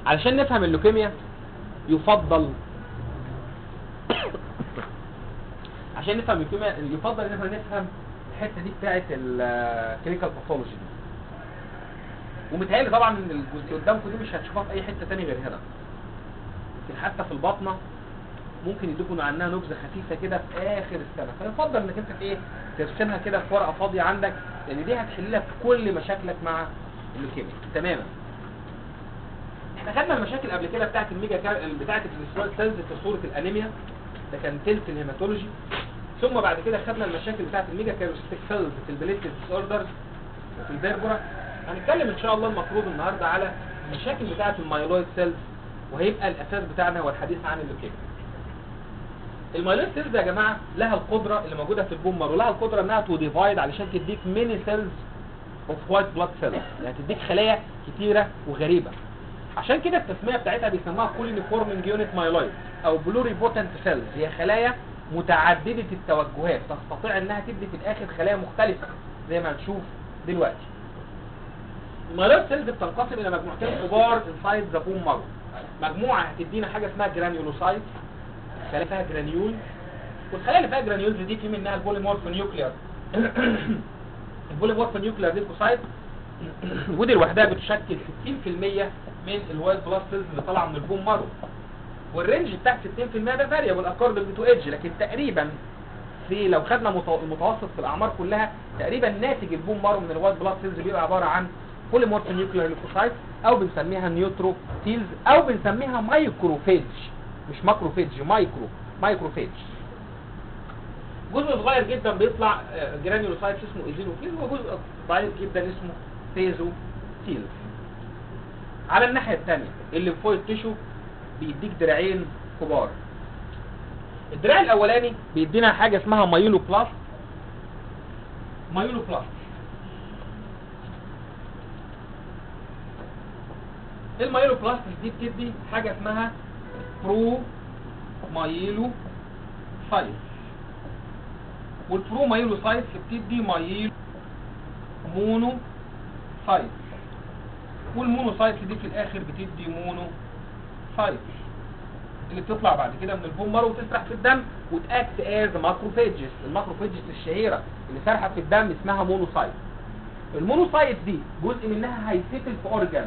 علشان نفهم اللوكيميا يفضل عشان نفهم اللوكيميا يفضل ان احنا نفهم الحته دي بتاعه الكلينيكال باثولوجي دي ومتهيألي طبعا ان الجزء قدامكم دي مش هتشوفوها في اي حته تاني غير هنا لكن حتى في البطنه ممكن يدوكوا عنها نبذه خفيفه كده في اخر السنه فيفضل انك انت ايه ترسمها كده في ورقه فاضيه عندك لان دي هتحل لك كل مشاكلك مع اللوكيميا تماما احنا خدنا المشاكل قبل كده بتاعت الميجا كار... بتاعت السوال سيلز في صوره الانيميا ده كان تلت الهيماتولوجي ثم بعد كده خدنا المشاكل بتاعت الميجا كاروستيك سيلز في البليتد ديس اوردرز وفي البربرا هنتكلم ان شاء الله المفروض النهارده على المشاكل بتاعت المايلويد سيلز وهيبقى الاساس بتاعنا هو الحديث عن اللوكيميا المايلويد سيلز يا جماعه لها القدره اللي موجوده في البون مارو لها القدره انها تو ديفايد علشان تديك ميني سيلز اوف وايت بلاد سيلز يعني تديك خلايا كتيره وغريبه عشان كده التسميه بتاعتها بيسموها كولينيفورمنج يونت مايلويد او بلوريبوتنت سيلز هي خلايا متعدده التوجهات تستطيع انها تدي في الاخر خلايا مختلفه زي ما هنشوف دلوقتي المايلويد سيلز بتنقسم الى مجموعتين كبار انسايد ذا بون مارو مجموعه هتدينا حاجه اسمها جرانيولوسايت خلايا فيها جرانيول والخلايا اللي فيها جرانيولز دي في منها البوليمورف نيوكلير البوليمورف نيوكلير ليكوسايت ودي لوحدها بتشكل 60% من الوايت بلاد سيلز اللي طالعه من البون مارو والرينج بتاع 60% ده فاريبل اكوردنج تو ايدج لكن تقريبا في لو خدنا متو- المتوسط في الاعمار كلها تقريبا ناتج البون مارو من الوايت بلاد سيلز بيبقى عباره عن بوليمورف نيوكلير ليكوسايت او بنسميها نيوتروفيلز او بنسميها مايكروفيج مش ماكروفيج مايكرو مايكروفيج جزء صغير جدا بيطلع آه، جرانيولوسايتس اسمه ايزينوفيل وجزء ضعيف جدا اسمه تيزوفيل على الناحيه الثانيه اللي فوق التشو بيديك دراعين كبار الدراع الاولاني بيدينا حاجه اسمها مايلو بلاست مايلو بلاست المايلو بلاست دي بتدي حاجه اسمها برو مايلو سايت والبرو مايلو سايت بتدي مايلو مونو سايت والمونو سايت دي في الاخر بتدي مونو سايت اللي بتطلع بعد كده من البون مارو وتسرح في الدم وتاكت از ماكروفيجز الماكروفيجز الشهيره اللي سارحه في الدم اسمها مونوسايت المونوسايت دي جزء منها هيسيتل في اورجان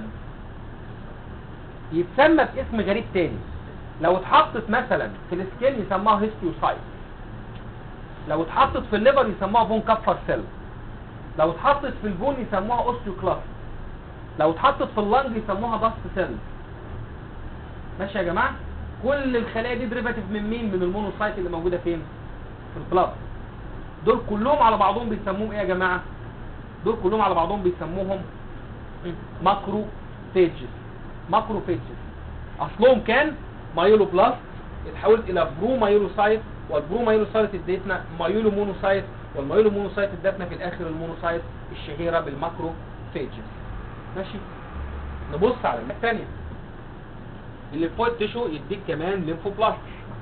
يتسمى باسم غريب تاني لو اتحطت مثلا في السكين يسموها هيستيوسايت لو اتحطت في الليفر يسموها بون كابفر سيل لو اتحطت في البون يسموها اوستيوكلاست لو اتحطت في اللنج يسموها باست سيل ماشي يا جماعه كل الخلايا دي ديريفاتيف من مين من المونوسايت اللي موجوده فين في البلاد دول كلهم على بعضهم بيسموهم ايه يا جماعه دول كلهم على بعضهم بيسموهم ماكرو فيجز ماكرو فيجز اصلهم كان مايلو بلاست اتحولت الى برو مايلوسايت والبرو مايلوسايت اديتنا مايلو مونوسايت والمايلو مونوسايت ادتنا في الاخر المونوسايت الشهيره بالماكرو فيجز ماشي نبص على الناحيه الثانيه اللي فوق التشو يديك كمان ليمفوبلاست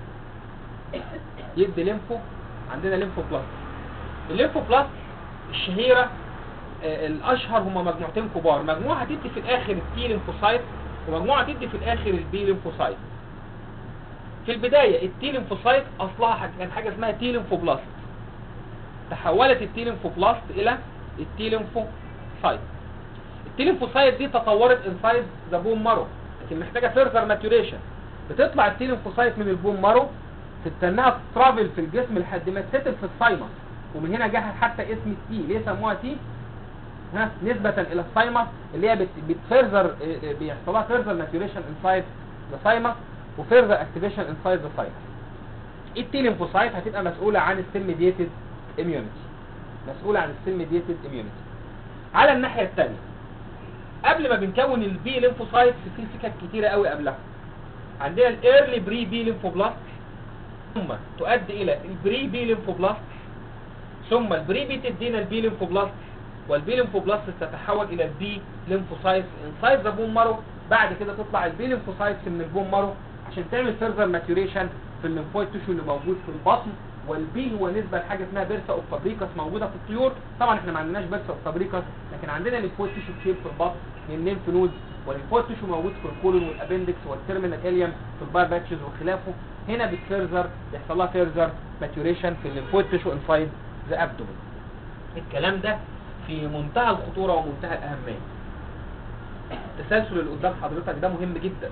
يدي ليمفو عندنا ليمفوبلاست الليمفوبلاست الشهيره آه، الاشهر هما مجموعتين كبار مجموعه هتدي في الاخر التي ليمفوسايت ومجموعه تدي في الاخر البي ليمفوسايت في البدايه التي ليمفوسايت اصلها حاجة كانت حاجه اسمها تي ليمفوبلاست تحولت التي ليمفوبلاست الى التي ليمفوسايت التي ليمفوسايت دي تطورت انسايد ذا بون مارو لكن محتاجه فيرذر ماتوريشن بتطلع التي ليمفوسايت من البون مارو تستناها ترافل في الجسم لحد ما تستل في السايمس ومن هنا جه حتى اسم التي ليه سموها تي ها نسبة الى السايمس اللي هي بتفيرذر بيحصل لها فيرذر ماتوريشن انسايد ذا سايمس وفيرذر اكتيفيشن انسايد ذا سايمس التي ليمفوسايت هتبقى مسؤولة عن السيل ميديتد اميونيتي مسؤولة عن السيل ميديتد اميونيتي على الناحية الثانية قبل ما بنكون البي ليمفوسايت في سكك كتيرة قوي قبلها عندنا الايرلي بري بي ليمفوبلاست ثم تؤدي الى البري بي ليمفوبلاست ثم البري بي تدينا البي ليمفوبلاست والبي ليمفوبلاست تتحول الى البي ليمفوسايتس انسايد ذا بون مارو بعد كده تطلع البي ليمفوسايتس من البون مارو عشان تعمل فيرذر ماتوريشن في في الليمفويد تيشو اللي موجود في البطن والبي هو نسبه لحاجه اسمها بيرسا اوف فابريكاس موجوده في الطيور طبعا احنا ما عندناش بيرسا اوف فابريكاس لكن عندنا الليمفويد تيشو كتير في البطن من الليمف نود والليمفويد تيشو موجود في الكولون والابندكس والتيرمينال اليم في الباير باتشز وخلافه هنا بتفرزر بيحصل لها فيرزر ماتوريشن في الليمفويد تيشو انسايد ذا ابدومين الكلام ده في منتهى الخطوره ومنتهى الاهميه التسلسل اللي قدام حضرتك ده مهم جدا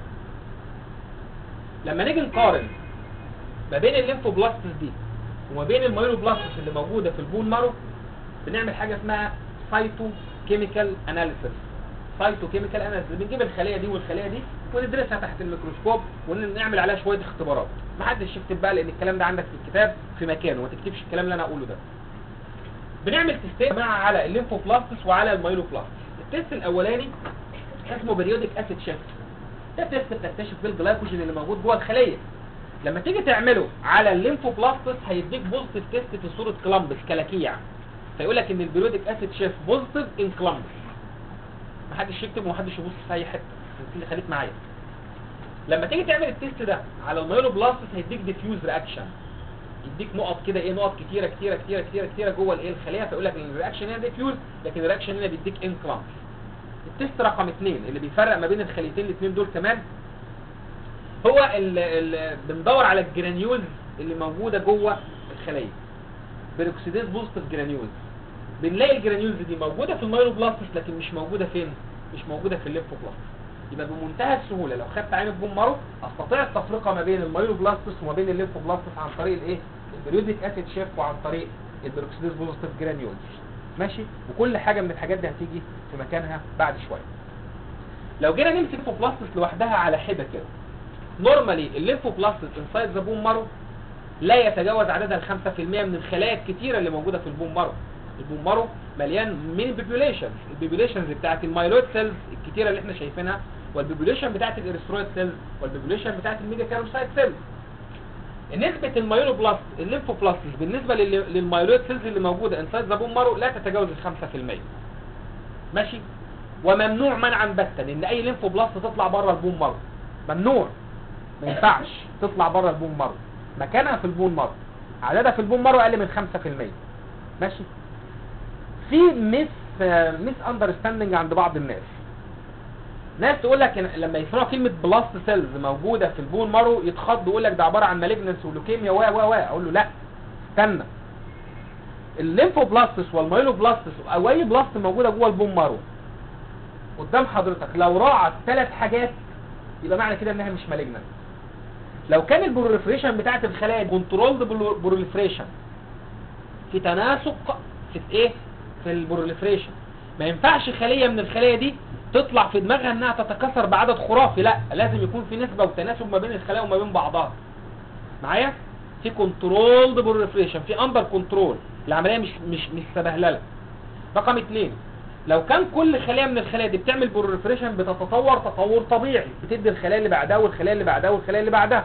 لما نيجي نقارن ما بين الليمفوبلاستس دي وما بين المايلوبلاستس اللي موجوده في البون مارو بنعمل حاجه اسمها سايتو كيميكال اناليسيس سايتو كيميكال اناليسيس بنجيب الخليه دي والخليه دي وندرسها تحت الميكروسكوب ونعمل عليها شويه اختبارات محدش يكتب بقى لان الكلام ده عندك في الكتاب في مكانه ما تكتبش الكلام اللي انا اقوله ده بنعمل تيستين يا جماعه على الليمفوبلاستس وعلى المايلوبلاستس التيست الاولاني اسمه بريودك اسيد شيفت ده تيست بتكتشف فيه الجلايكوجين اللي موجود جوه الخليه لما تيجي تعمله على الليمفوبلاستس هيديك بوزيتيف تيست في صوره كلامبس كلاكيع فيقول لك ان البريودك اسيد شيفت بوزيتيف ان كلامبس محدش يكتب ومحدش يبص في اي حته انت خليك معايا لما تيجي تعمل التيست ده على المايلوبلاستس هيديك ديفيوز رياكشن يديك نقط كده ايه نقط كتيره كتيره كتيره كتيره كتيره جوه الايه الخليه فيقول لك ان الرياكشن هنا ديفيوز لكن الرياكشن هنا بيديك ان كلامبس التيست رقم اثنين اللي بيفرق ما بين الخليتين الاثنين دول كمان هو اللي بندور على الجرانيولز اللي موجوده جوه الخليه بيروكسيديز بوزيتيف جرانيولز بنلاقي الجرانيولز دي موجوده في المايلوبلاستس لكن مش موجوده فين مش موجوده في الليمفوبلاستس يبقى بمنتهى السهوله لو خدت عين البون مارو استطيع التفرقه ما بين المايلوبلاستس وما بين الليمفوبلاستس عن طريق الايه البريودك اسيد شيف وعن طريق البيروكسيديز بوزيتيف جرانيولز ماشي وكل حاجه من الحاجات دي هتيجي في مكانها بعد شويه لو جينا نمسك الليمفوبلاستس لوحدها على حده كده نورمالي الليمفوبلاستس انسايد ذا بون مارو لا يتجاوز عددها ال 5% من الخلايا الكتيره اللي موجوده في البون مارو البون مارو مليان من البيبيوليشنز البيبيوليشنز بتاعت المايلويد سيلز الكتيره اللي احنا شايفينها والبيبيوليشن بتاعت الاريثرويد سيلز والبيبيوليشن بتاعت الميجا كاروسايت سيلز نسبة المايلوبلاست الليمفوبلاستس بالنسبة لل- للمايلويد سيلز اللي موجودة انسايد ذا بون مارو لا تتجاوز ال 5% ماشي وممنوع منعا باتا ان اي ليمفوبلاست تطلع بره البون مارو ممنوع ما ينفعش تطلع بره البون مارو مكانها في البون مارو عددها في البون مارو اقل من 5% ماشي في ميس ميس اندرستاندنج عند بعض الناس ناس تقول لك إن لما يسمعوا كلمه بلاست سيلز موجوده في البون مارو يتخض ويقول لك ده عباره عن مالجنس ولوكيميا و و و اقول له لا استنى الليمفوبلاستس والمايلوبلاستس او اي بلاست موجوده جوه البون مارو قدام حضرتك لو راعت ثلاث حاجات يبقى معنى كده انها مش مالجنس لو كان البروليفريشن بتاعت الخلايا كنترولد بروليفريشن في تناسق في ايه في البروليفريشن ما ينفعش خليه من الخلايا دي تطلع في دماغها انها تتكاثر بعدد خرافي لا لازم يكون في نسبه وتناسب ما بين الخلايا وما بين بعضها معايا في كنترولد بروليفريشن في اندر كنترول العمليه مش مش مش سبهلله رقم اثنين لو كان كل خليه من الخلايا دي بتعمل بروليفريشن بتتطور تطور طبيعي بتدي الخلايا اللي بعدها والخلايا اللي بعدها والخلايا اللي بعدها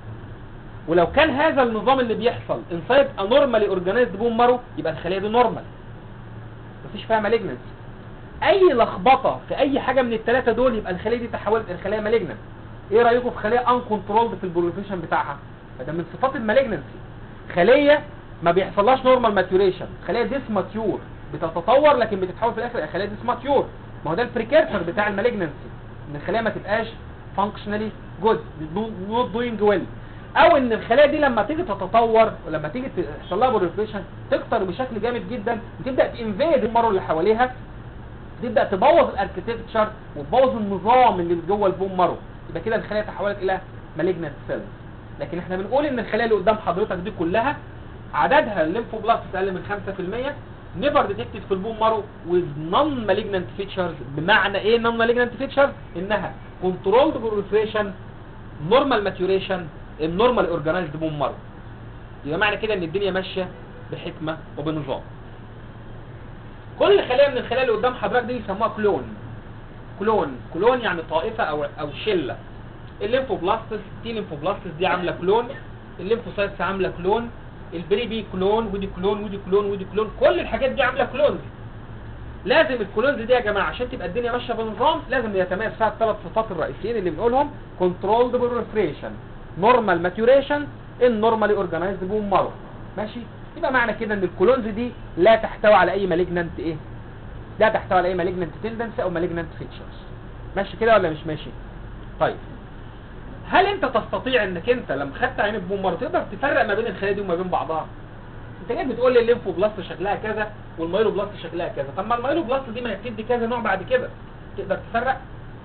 ولو كان هذا النظام اللي بيحصل انسايد انورمالي اورجانيزد بون مارو يبقى الخليه دي نورمال مفيش فيها مالجنس اي لخبطه في اي حاجه من الثلاثه دول يبقى الخليه دي تحولت الى خليه مالجنس ايه رايكم في خليه ان كنترولد في البروليفريشن بتاعها فده من صفات المالجنسي خليه ما بيحصلهاش نورمال ماتيوريشن خليه ديس ماتيور بتتطور لكن بتتحول في الاخر الى خليه ديس ماتيور ما هو ده البريكيرسر بتاع المالجنسي ان الخليه ما تبقاش فانكشنالي جود نوت دوينج ويل او ان الخلايا دي لما تيجي تتطور ولما تيجي تحصل لها بروليفريشن تكتر بشكل جامد جدا وتبدا تنفيد المرو اللي حواليها تبدا تبوظ الاركتكتشر وتبوظ النظام اللي جوه البون مارو يبقى كده الخلايا تحولت الى مالجنت سيلز لكن احنا بنقول ان الخلايا اللي قدام حضرتك دي كلها عددها الليمفوبلاست اقل من 5% نيفر ديتكتد في البون مارو with non malignant features بمعنى ايه non malignant features انها controlled proliferation normal maturation النورمال اورجانيزد بون مارو يبقى معنى كده ان الدنيا ماشيه بحكمه وبنظام كل خليه من الخلايا اللي قدام حضرتك دي يسموها كلون كلون كلون يعني طائفه او او شله الليمفوبلاستس دي ليمفوبلاستس دي عامله كلون الليمفوسايتس عامله كلون البري بي كلون ودي كلون ودي كلون ودي كلون كل الحاجات دي عامله كلونز لازم الكلونز دي يا جماعه عشان تبقى الدنيا ماشيه بنظام لازم يتميز فيها الثلاث صفات الرئيسيين اللي بنقولهم كنترولد بروليفريشن نورمال ماتيوريشن ان نورمالي اورجانيزد بون مارو ماشي يبقى معنى كده ان الكولونز دي لا تحتوي على اي مالجنانت ايه لا تحتوي على اي مالجنانت تندنس او مالجنانت فيتشرز ماشي كده ولا مش ماشي طيب هل انت تستطيع انك انت لما خدت عين البون مارو تقدر تفرق ما بين الخلايا دي وما بين بعضها انت جاي بتقول لي الليمفو بلاست شكلها كذا والمايلو بلاست شكلها كذا طب ما المايلو بلاست دي ما هي بتدي كذا نوع بعد كده تقدر تفرق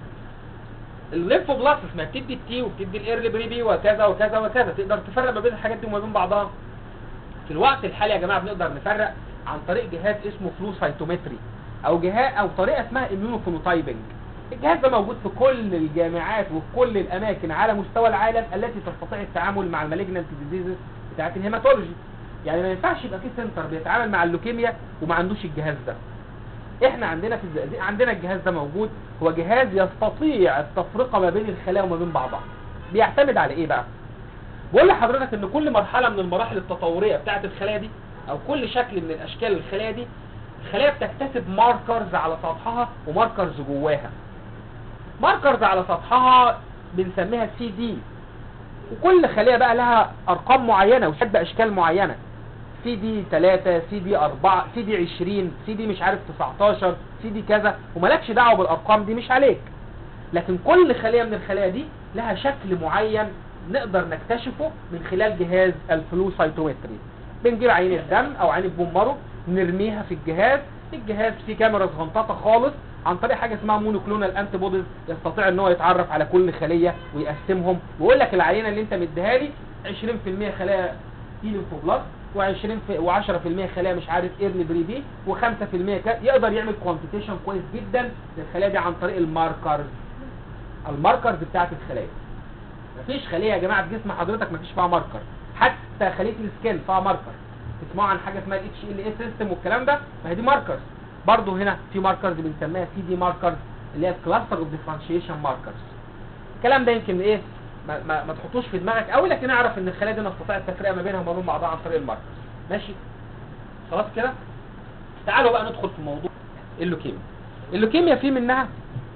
الليمفو بلاست ما بتدي التي وبتدي الايرلي بريبي وكذا وكذا وكذا تقدر تفرق ما بين الحاجات دي وما بين بعضها في الوقت الحالي يا جماعه بنقدر نفرق عن طريق جهاز اسمه فلو سايتومتري او جهاز او طريقه اسمها اميونوفينوتايبنج الجهاز ده موجود في كل الجامعات وفي كل الاماكن على مستوى العالم التي تستطيع التعامل مع المالجنانت ديزيزز بتاعت الهيماتولوجي يعني ما ينفعش يبقى في سنتر بيتعامل مع اللوكيميا وما عندوش الجهاز ده احنا عندنا في الزقازيق عندنا الجهاز ده موجود هو جهاز يستطيع التفرقه ما بين الخلايا وما بين بعضها بيعتمد على ايه بقى بقول لحضرتك ان كل مرحله من المراحل التطوريه بتاعه الخلايا دي او كل شكل من الاشكال الخلايا دي الخلايا بتكتسب ماركرز على سطحها وماركرز جواها ماركرز على سطحها بنسميها سي دي وكل خلية بقى لها ارقام معينة وشد اشكال معينة سي دي 3 سي دي 4 سي دي 20 سي دي مش عارف 19 سي دي كذا ومالكش دعوة بالارقام دي مش عليك لكن كل خلية من الخلايا دي لها شكل معين نقدر نكتشفه من خلال جهاز الفلو سايتومتري بنجيب عين الدم او عين البومبارو نرميها في الجهاز الجهاز فيه كاميرا صغنططه خالص عن طريق حاجه اسمها مونوكلونال انتي بوديز يستطيع ان هو يتعرف على كل خليه ويقسمهم ويقول لك العينه اللي انت مديها لي 20% خلايا تي ليمفوبلاست و20 و10% خلايا مش عارف ايرلي بري بي و5% يقدر يعمل كوانتيتيشن كويس جدا للخلايا دي عن طريق الماركرز الماركرز بتاعت الخلايا مفيش خليه يا جماعه في جسم حضرتك مفيش فيها ماركر حتى خليه السكين فيها ماركر تسمعوا عن حاجه اسمها الاتش ال اي سيستم والكلام ده ما هي دي ماركرز برضه هنا في ماركرز بنسميها سي دي ماركرز اللي هي كلاستر اوف ديفرنشيشن ماركرز الكلام ده يمكن ايه ما, ما, ما تحطوش في دماغك قوي لكن اعرف ان الخلايا دي نستطيع التفرقه ما بينها وما بين بعضها عن طريق الماركرز ماشي خلاص كده تعالوا بقى ندخل في موضوع اللوكيميا اللوكيميا في منها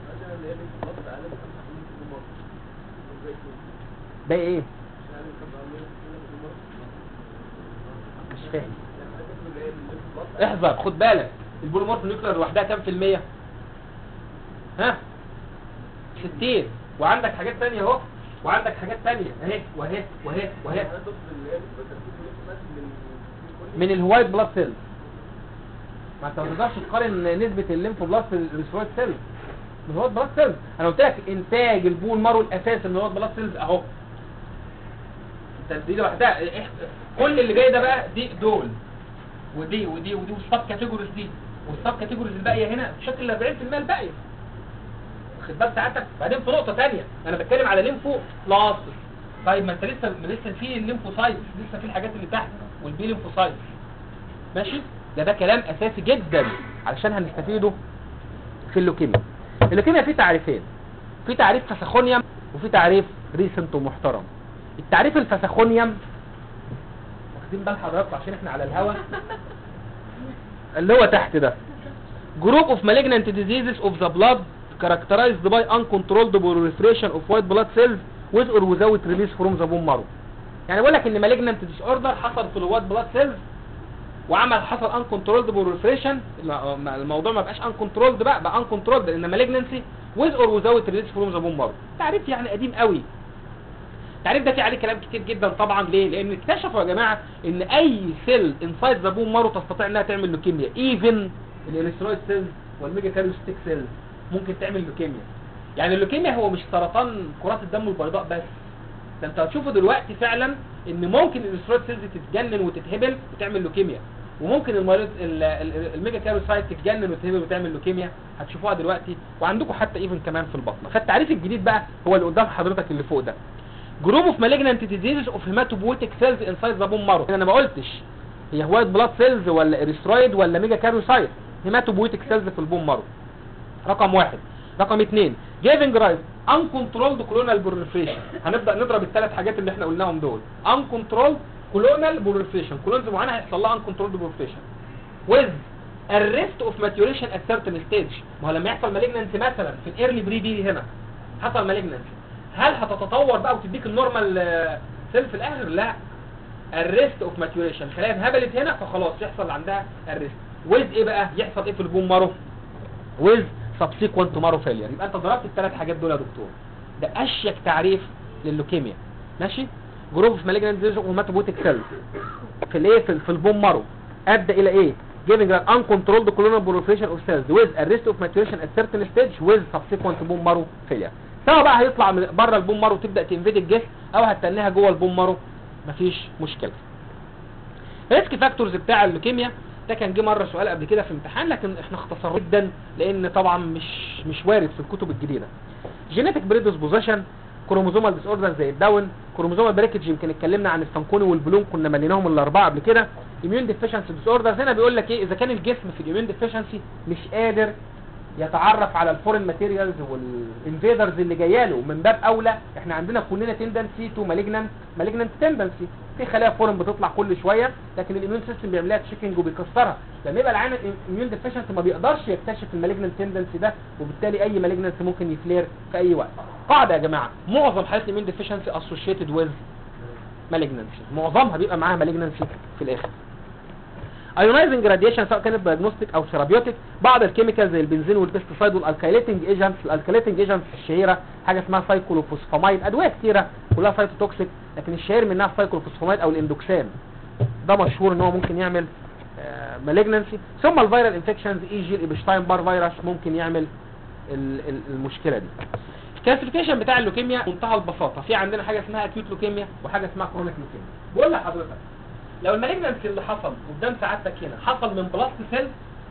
ده ايه مش فاهم احذر خد بالك البوليمورف نيوكلير لوحدها كام في المية ها 60 وعندك حاجات تانية اهو وعندك حاجات تانية اهي واهي واهي واهي من الوايت بلاد سيلز ما انت ما تقدرش تقارن نسبة الليمفوبلاست بالريسرويد سيلز من الوايت بلاد سيلز انا قلت لك انتاج البون مارو الاساسي من الوايت بلاد سيلز اهو انت دي لوحدها إح- كل اللي جاي ده بقى دي دول ودي ودي ودي والسب كاتيجوريز دي والسب كاتيجوريز الباقيه هنا بشكل 40% الباقيه واخد بال ساعتك بعدين في نقطه ثانيه انا بتكلم على ليمفو بلاس طيب ما انت لسه ما لسه في الليمفوسايتس لسه في الحاجات اللي تحت والبي ليمفوسايتس ماشي ده ده كلام اساسي جدا علشان هنستفيده في اللوكيميا اللوكيميا فيه تعريفين في تعريف فسخونيوم وفي تعريف ريسنت ومحترم التعريف الفسخونيوم واخدين بال حضراتكم عشان احنا على الهوا اللي هو تحت ده group of malignant diseases of the blood characterized by uncontrolled proliferation of white blood cells with or without release from the bone marrow يعني بقول لك ان malignant disorder حصل في الوايت بلاد سيلز وعمل حصل uncontrolled proliferation الم- الموضوع ما بقاش uncontrolled بقى بقى uncontrolled لان malignancy with or without release from the bone marrow تعريف يعني قديم قوي التعريف ده فيه عليه كلام كتير جدا طبعا ليه لان اكتشفوا يا جماعه ان اي سيل انسايد ذا بون مارو تستطيع انها تعمل لوكيميا ايفن الاليسترويد سيلز والميجا كاريوستيك سيلز ممكن تعمل لوكيميا يعني اللوكيميا هو مش سرطان كرات الدم البيضاء بس ده انت هتشوفه دلوقتي فعلا ان ممكن الاليسترويد سيلز تتجنن وتتهبل وتعمل لوكيميا وممكن المريض ال- ال- الميجا كاريوسايت تتجنن وتتهبل وتعمل لوكيميا هتشوفوها دلوقتي وعندكم حتى ايفن كمان في البطنه فالتعريف الجديد بقى هو اللي قدام حضرتك اللي فوق ده جروب اوف مالجنانت ديزيزز اوف هيماتوبويتيك سيلز انسايد ذا بون مارو انا ما قلتش هي وايت بلاد سيلز ولا اريثرويد ولا ميجا كاريوسايت هيماتوبويتيك سيلز في البون مارو رقم واحد رقم اثنين جيفنج رايز uncontrolled colonal proliferation هنبدا نضرب الثلاث حاجات اللي احنا قلناهم دول uncontrolled colonal proliferation كولونز معينه هيحصل لها uncontrolled proliferation with arrest of maturation at certain stage ما هو لما يحصل malignancy مثلا في الايرلي بري بي هنا حصل malignancy هل هتتطور بقى وتديك النورمال سيل في الاخر لا الريست اوف ماتيوريشن خلايا انهبلت هنا فخلاص يحصل عندها الريست ويز ايه بقى يحصل ايه في البون مارو ويز سبسيكوينت مارو فيلير يبقى انت ضربت الثلاث حاجات دول يا دكتور ده اشيك تعريف لللوكيميا ماشي جروب اوف مالجنانت ديزيز وماتوبوتيك سيل في الايه في, في البون مارو ادى الى ايه giving an uncontrolled colonial proliferation of cells with arrest of maturation at certain stage with subsequent bone marrow failure سواء بقى هيطلع من بره البون مارو وتبدا تنفيد الجسم او هتتنيها جوه البون مارو مفيش مشكله الريسك فاكتورز بتاع اللوكيميا ده كان جه مره سؤال قبل كده في امتحان لكن احنا اختصرناه جدا لان طبعا مش مش وارد في الكتب الجديده جينيتك بريدسبوزيشن كروموزومال ديس اوردر زي الداون كروموزومال بريكج يمكن اتكلمنا عن الفانكوني والبلوم كنا مليناهم الاربعه قبل كده اميون ديفيشنسي ديس اوردر هنا بيقول لك ايه اذا كان الجسم في الاميون ديفيشنسي مش قادر يتعرف على الفورين ماتيريالز والانفيدرز اللي جايه له من باب اولى احنا عندنا كلنا تندنسي تو مالجنانت مالجنانت تندنسي في خلايا فورين بتطلع كل شويه لكن الاميون سيستم بيعمل لها تشيكنج وبيكسرها لما يبقى العين الاميون ديفيشنسي ما بيقدرش يكتشف المالجنانت تندنسي ده وبالتالي اي مالجنانسي ممكن يفلير في اي وقت قاعده يا جماعه معظم حالات الاميون ديفيشنسي اسوشيتد ويز مالجنانسي معظمها بيبقى معاها مالجنانسي في الاخر ايونايزنج راديشن سواء كانت دايجنوستيك او ثيرابيوتيك بعض الكيميكال زي البنزين والبيستيسايد والالكايليتنج ايجنتس الالكايليتنج ايجنتس الشهيره حاجه اسمها سايكلوفوسفامايد ادويه كتيره كلها سايتوتوكسيك لكن الشهير منها السايكلوفوسفامايد او الاندوكسان ده مشهور ان هو ممكن يعمل مالجنسي ثم الفيرال انفكشنز اي جي الابشتاين بار فيروس ممكن يعمل ال- ال- المشكله دي الكلاسيفيكيشن بتاع اللوكيميا منتهى البساطه في عندنا حاجه اسمها اكيوت لوكيميا وحاجه اسمها كرونيك لوكيميا بقول لحضرتك لو المالجنسي اللي حصل قدام سعادتك هنا حصل من بلاست سيل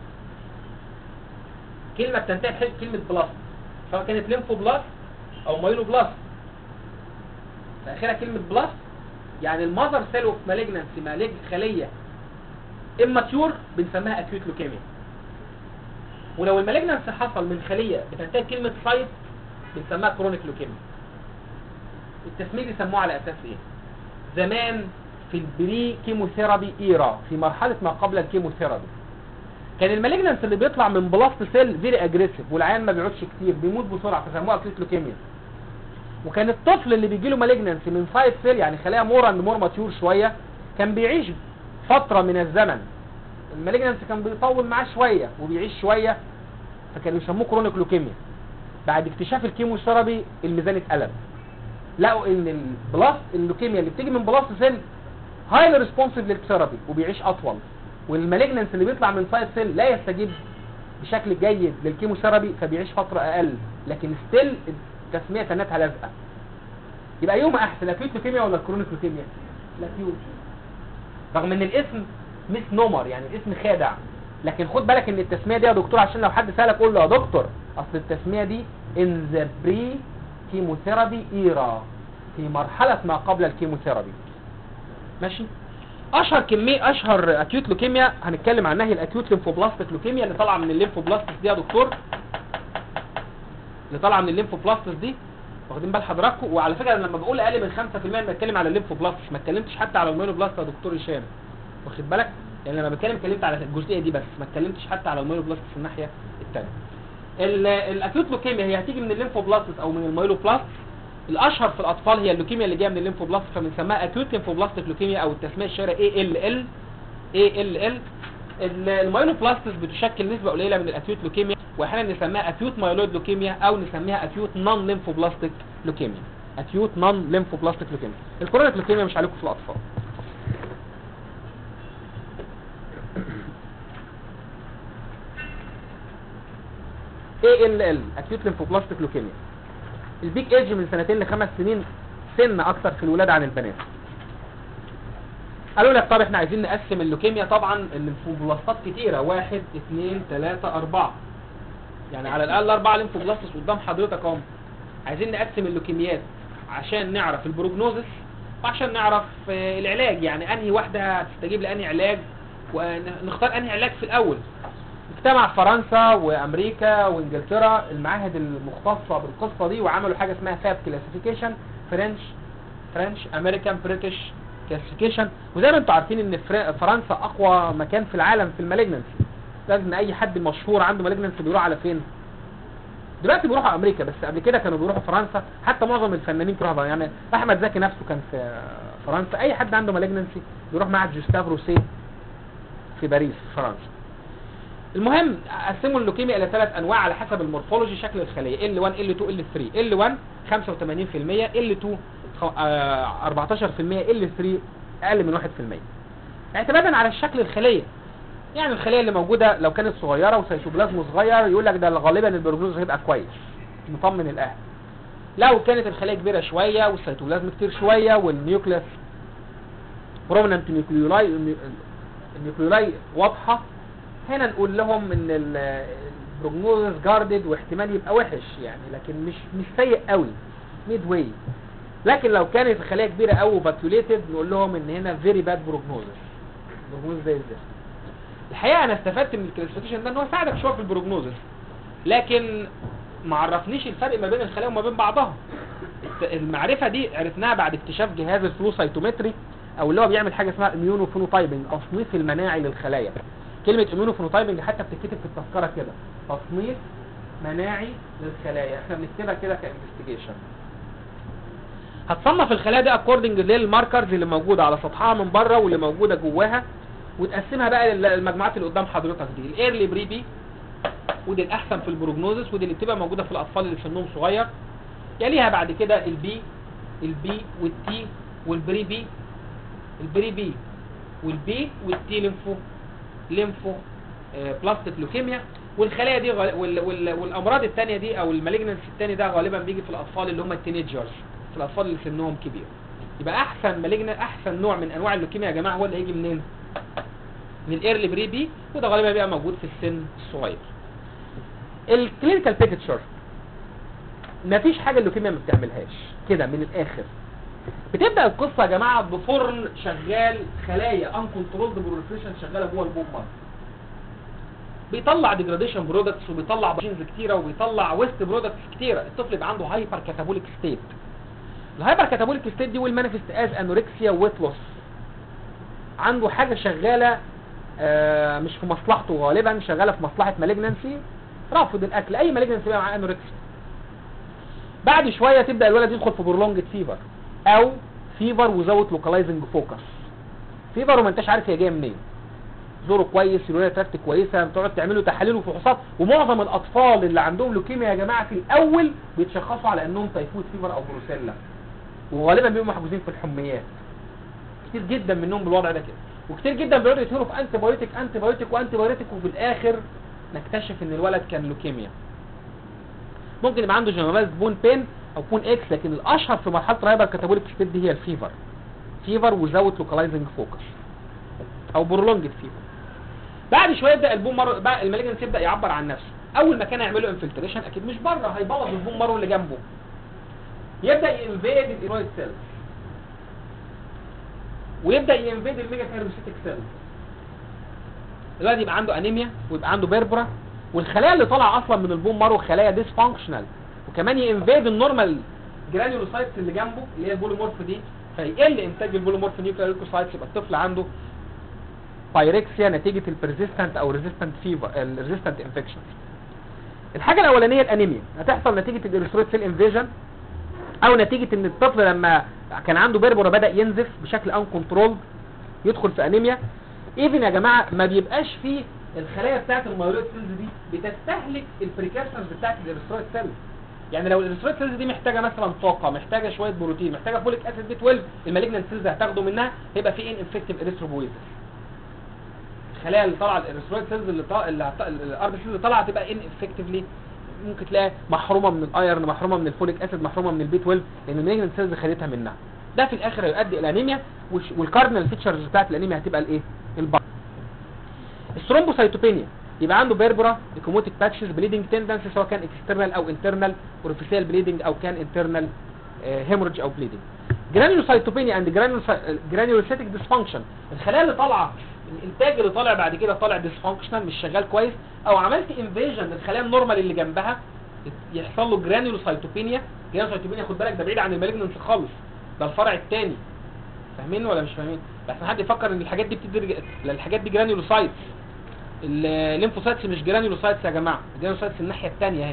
كلمه بتنتهي بحته كلمه بلاست سواء كانت ليمفو بلاست او مايلو بلاست في اخرها كلمه بلاست يعني المذر سيل اوف مالجنسي مالج خليه اماتيور بنسميها اكيوت لوكيميا ولو المالجنسي حصل من خليه بتنتهي بكلمه سايت بنسميها كرونيك لوكيميا التسميه دي سموه على اساس ايه زمان في البري كيموثيرابي ايرا في مرحله ما قبل الكيموثيرابي كان المالجنس اللي بيطلع من بلاست سيل فيري اجريسيف والعيان ما بيقعدش كتير بيموت بسرعه فسموها اكيوت لوكيميا وكان الطفل اللي بيجي له مالجنس من سايد سيل يعني خلايا مور اند مور ماتيور شويه كان بيعيش فتره من الزمن المالجنس كان بيطول معاه شويه وبيعيش شويه فكانوا يسموه كرونيك لوكيميا بعد اكتشاف الكيموثيرابي الميزان اتقلب لقوا ان البلاست اللوكيميا اللي بتيجي من بلاست سيل هايلي ريسبونسيف للثيرابي وبيعيش اطول والمالجنس اللي بيطلع من سايد سيل لا يستجيب بشكل جيد للكيموثيرابي فبيعيش فتره اقل لكن ستيل التسميه كانتها لازقه يبقى يوم احسن الاكيوت لوكيميا ولا الكرونيك لوكيميا الاكيوت رغم ان الاسم مس نومر يعني الاسم خادع لكن خد بالك ان التسميه دي يا دكتور عشان لو حد سالك قول له يا دكتور اصل التسميه دي ان ذا بري كيموثيرابي ايرا في مرحله ما قبل الكيموثيرابي ماشي اشهر كميه اشهر اكيوت لوكيميا هنتكلم عنها هي الاكيوت ليمفوبلاستيك لوكيميا اللي طالعه من الليمفوبلاستس دي يا دكتور اللي طالعه من الليمفوبلاستس دي واخدين بال حضراتكم وعلى فكره أنا لما بقول اقل من 5% انا بتكلم على الليمفوبلاستس ما اتكلمتش حتى على الميونوبلاست يا دكتور هشام واخد بالك يعني لما بتكلم اتكلمت على الجزئيه دي بس ما اتكلمتش حتى على الميونوبلاست في الناحيه الثانيه الاكيوت لوكيميا هي هتيجي من الليمفوبلاستس او من الميلوبلاست الاشهر في الاطفال هي اللوكيميا اللي جايه من الليمفوبلاست فبنسميها اكيوت ليمفوبلاستيك لوكيميا او التسميه الشهيره اي ال ال اي ال ال المايلوبلاستس بتشكل نسبه قليله من الاكيوت لوكيميا واحيانا نسميها اكيوت مايلويد لوكيميا او نسميها اكيوت نون ليمفوبلاستيك لوكيميا اكيوت نون ليمفوبلاستيك لوكيميا الكرونيك لوكيميا مش عليكم في الاطفال اي ال ال اكيوت ليمفوبلاستيك لوكيميا البيك ايدج من سنتين لخمس سنين سن اكتر في الولاده عن البنات قالوا لك طب احنا عايزين نقسم اللوكيميا طبعا الليمفوبلاستات كتيره واحد اثنين ثلاثة اربعة يعني على الاقل اربعة ليمفوبلاستس قدام حضرتك اهم عايزين نقسم اللوكيميات عشان نعرف البروجنوزس وعشان نعرف آه، العلاج يعني انهي واحده هتستجيب لانهي علاج ونختار انهي علاج في الاول اجتمع فرنسا وامريكا وانجلترا المعاهد المختصه بالقصه دي وعملوا حاجه اسمها فاب كلاسيفيكيشن فرنش فرنش امريكان بريتش كلاسيفيكيشن وزي ما انتم عارفين ان فر- فرنسا اقوى مكان في العالم في المالجنسي لازم اي حد مشهور عنده مالجنسي بيروح على فين دلوقتي بيروحوا امريكا بس قبل كده كانوا بيروحوا فرنسا حتى معظم الفنانين بيروحوا يعني احمد زكي نفسه كان في فرنسا اي حد عنده مالجنسي بيروح معهد جوستاف روسيه في باريس في فرنسا المهم قسموا اللوكيميا الى ثلاث انواع على حسب المورفولوجي شكل الخليه L1 L2 L3 L1 85% L2 خ- آه، 14% L3 اقل من 1% اعتمادا على الشكل الخليه يعني الخليه اللي موجوده لو كانت صغيره وسيتوبلازم صغير يقول لك ده غالبا البروجنوز هيبقى كويس مطمن الاهل لو كانت الخليه كبيره شويه والسيتوبلازم كتير شويه والنيوكليس برومننت نيوكليولاي النيوكليولاي واضحه هنا نقول لهم ان ال- البروجنوز جاردد واحتمال يبقى وحش يعني لكن مش مش سيء قوي ميد واي لكن لو كانت الخليه كبيره قوي وفاكيوليتد نقول لهم ان هنا فيري باد بروجنوزس بروجنوز زي الزفت الحقيقه انا استفدت من الكلاسيفيكيشن ده ان هو ساعدك شويه في البروجنوزس لكن ما عرفنيش الفرق ما بين الخلايا وما بين بعضها الت- المعرفه دي عرفناها بعد اكتشاف جهاز الفلو سايتومتري او اللي هو بيعمل حاجه اسمها اميونو فينوتايبنج تصنيف المناعي للخلايا كلمه اميونو فينوتايبنج حتى بتتكتب في التذكره كده تصنيف مناعي للخلايا احنا بنكتبها كده كانفستيجيشن هتصنف الخلايا دي اكوردنج للماركرز اللي موجوده على سطحها من بره واللي موجوده جواها وتقسمها بقى للمجموعات اللي قدام حضرتك دي الايرلي بريبي ودي الاحسن في البروجنوزس ودي اللي بتبقى موجوده في الاطفال اللي سنهم صغير يليها بعد كده البي البي والتي والبري بي البري بي والبي والتي ليمفو ليمفو آه، بلاستيك لوكيميا والخلايا دي غال... وال... وال... والامراض الثانيه دي او المالجنس الثاني ده غالبا بيجي في الاطفال اللي هم التينيجرز في الاطفال اللي سنهم كبير يبقى احسن مالجنس احسن نوع من انواع اللوكيميا يا جماعه هو اللي هيجي منين من الايرلي بري بي وده غالبا بيبقى موجود في السن الصغير الكلينيكال بيكتشر مفيش حاجه اللوكيميا ما بتعملهاش كده من الاخر بتبدا القصه يا جماعه بفرن شغال خلايا ان كنترولد بروليفريشن شغاله جوه البوم مارك بيطلع ديجراديشن برودكتس وبيطلع جينز كتيره وبيطلع ويست برودكتس كتيره الطفل يبقى عنده هايبر كاتابوليك ستيت الهايبر كاتابوليك ستيت دي والمانيفست از انوركسيا ويت لوس عنده حاجه شغاله آه مش في مصلحته غالبا شغاله في مصلحه مالجنسي رافض الاكل اي مالجنسي بقى معاه انوركسيا بعد شويه تبدا الولد يدخل في برولونجد فيفر او فيفر وزاوت لوكالايزنج فوكس فيفر وما انتش عارف هي جايه منين زوره كويس يوريا تراكت كويسه تقعد تعملوا تحاليل وفحوصات ومعظم الاطفال اللي عندهم لوكيميا يا جماعه في الاول بيتشخصوا على انهم تيفويد فيفر او بروسيلا وغالبا بيبقوا محجوزين في الحميات كتير جدا منهم بالوضع ده كده وكتير جدا بيقعدوا يتهروا في انتي بايوتيك انتي بايوتيك وانتي بايوتيك وفي الاخر نكتشف ان الولد كان لوكيميا ممكن يبقى عنده جنرالايزد بون بين او بون اكس لكن الاشهر في مرحله الهايبر كاتابوليك ستيت دي هي الفيفر فيفر وزاوت لوكالايزنج فوكس او برولونجد فيفر بعد شويه يبدا البون مارو بقى المالجنس يبدا يعبر عن نفسه اول ما كان يعملوا انفلتريشن اكيد مش بره هيبوظ البون مارو اللي جنبه يبدا ينفيد الايرويد سيل ويبدا ينفيد الميجا كاريوسيتيك سيل الولد يبقى عنده انيميا ويبقى عنده بيربرا والخلايا اللي طالعه اصلا من البون مارو خلايا ديس فانكشنال وكمان ينفيد النورمال جرانيولوسايتس اللي جنبه اللي هي البوليمورف دي فيقل انتاج البوليمورف نيوكلير ليوكوسايتس يبقى الطفل عنده بايركسيا نتيجه البرزيستنت او ريزيستنت فيفر الريزيستنت انفكشن الحاجه الاولانيه الانيميا هتحصل نتيجه الاريثرويد سيل انفيجن او نتيجه ان الطفل لما كان عنده بيربورا بدا ينزف بشكل ان كنترول يدخل في انيميا ايفن يا جماعه ما بيبقاش فيه الخلايا بتاعت المايلويد سيلز دي بتستهلك البريكاسرز بتاعت الاريثرويد سيلز يعني لو الاريثرويد سيلز دي محتاجه مثلا طاقه محتاجه شويه بروتين محتاجه فوليك اسيد بي 12 المالجنت سيلز هتاخده منها هيبقى في ان انفكتيف اريثروبويتس الخلايا اللي طالعه الاريثرويد سيلز اللي طالعه الار بي سيلز اللي طالعه تبقى ان افكتفلي ممكن تلاقيها محرومه من الايرن محرومه من الفوليك اسيد محرومه من البي 12 لان المالجنت سيلز خدتها منها ده في الاخر هيؤدي الى انيميا والش- والكاردينال فيتشرز بتاعت الانيميا هتبقى الايه البعض الثرومبوسايتوبينيا يبقى عنده بيربرا ايكوموتيك باتشز بليدنج تندنسي سواء كان اكسترنال او انترنال اورفيسيال بليدنج او كان انترنال هيموريدج او بليدنج جرانيولوسايتوبينيا اند جرانيولوسيتيك ديسفانكشن الخلايا اللي طالعه الانتاج اللي طالع بعد كده طالع ديسفانكشنال مش شغال كويس او عملت انفيجن للخلايا النورمال اللي جنبها يحصل له جرانيولوسايتوبينيا جرانيولوسايتوبينيا خد بالك ده بعيد عن المالجنس خالص ده الفرع الثاني فاهمين ولا مش فاهمين بس حد يفكر ان الحاجات دي بتدي لا الحاجات دي جرانيولوسايتس الليمفوسايتس مش جرانيولوسايتس يا جماعه الجرانيولوسايتس الناحيه الثانيه اهي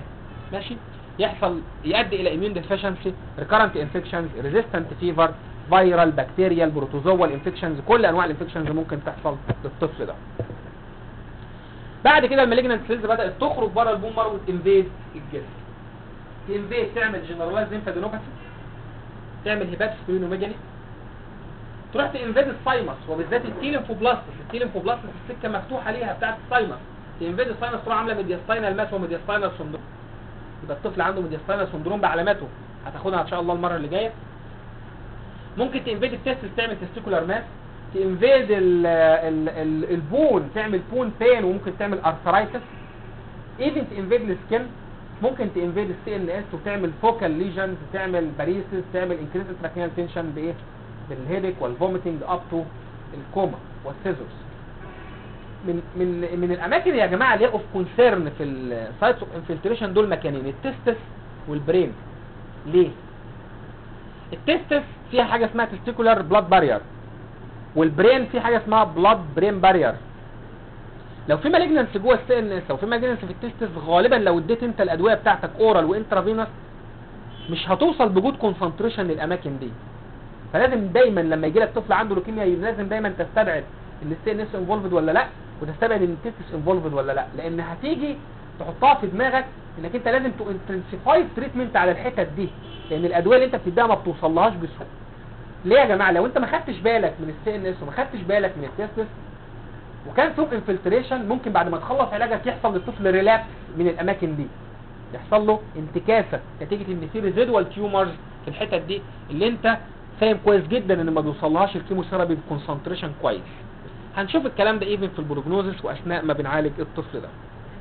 ماشي يحصل يؤدي الى immune deficiency recurrent infections resistant fever viral bacterial protozoal infections كل انواع الانفكشنز ممكن تحصل للطفل ده بعد كده المالجنانت سيلز بدات تخرج بره البون مارو وتنفيد الجسم تنفيد تعمل جنرالايز ليمفادينوباثي تعمل هيباتوسبلينوميجالي تروح تنفيد السايمس وبالذات التيلينفوبلاستس التيلينفوبلاستس السكه مفتوحه ليها بتاعه السايمس تنفيد السايمس تروح عامله ميدياستاينال ماس وميدياستاينال سندروم يبقى الطفل عنده ميدياستاينال سندروم بعلاماته هتاخدها ان شاء الله المره اللي جايه ممكن تنفيد التستس تعمل تستيكولار ماس تنفيد ال ال ال البون تعمل بون بين وممكن تعمل ارثرايتس ايفن تنفيد السكن ممكن تنفيد السي ان اس وتعمل فوكال ليجنز تعمل باريسيس تعمل انكريز تراكيال تنشن بايه بالهيدك والفوميتنج اب تو الكوما والسيزورز من من من الاماكن يا جماعه اللي اوف كونسيرن في السايتس اوف انفلتريشن دول مكانين التستس والبرين ليه التستس فيها حاجه اسمها تستيكولار بلاد بارير والبرين فيه حاجه اسمها بلاد برين بارير لو في مالجنس جوه السي ان اس او في مالجنس في التستس غالبا لو اديت انت الادويه بتاعتك اورال وانترافينوس مش هتوصل بوجود كونسنتريشن للاماكن دي فلازم دايما لما يجي لك طفل عنده لوكيميا لازم دايما تستبعد ان السي ان اس انفولفد ولا لا وتستبعد ان التستس انفولفد ولا لا لان هتيجي تحطها في دماغك انك انت لازم تنتنسيفاي التريتمنت على الحتت دي لان الادويه اللي انت بتديها ما بتوصلهاش بسهوله ليه يا جماعه لو انت ما خدتش بالك من السي ان اس وما خدتش بالك من التستس وكان فوق انفلتريشن ممكن بعد ما تخلص علاجك يحصل للطفل ريلابس من الاماكن دي يحصل له انتكاسه نتيجه ان في ريزيدوال تيومرز في الحتت دي اللي انت فاهم كويس جدا ان ما بيوصلهاش الكيموثيرابي بكونسنتريشن كويس هنشوف الكلام ده ايفن في البروجنوزس واثناء ما بنعالج الطفل ده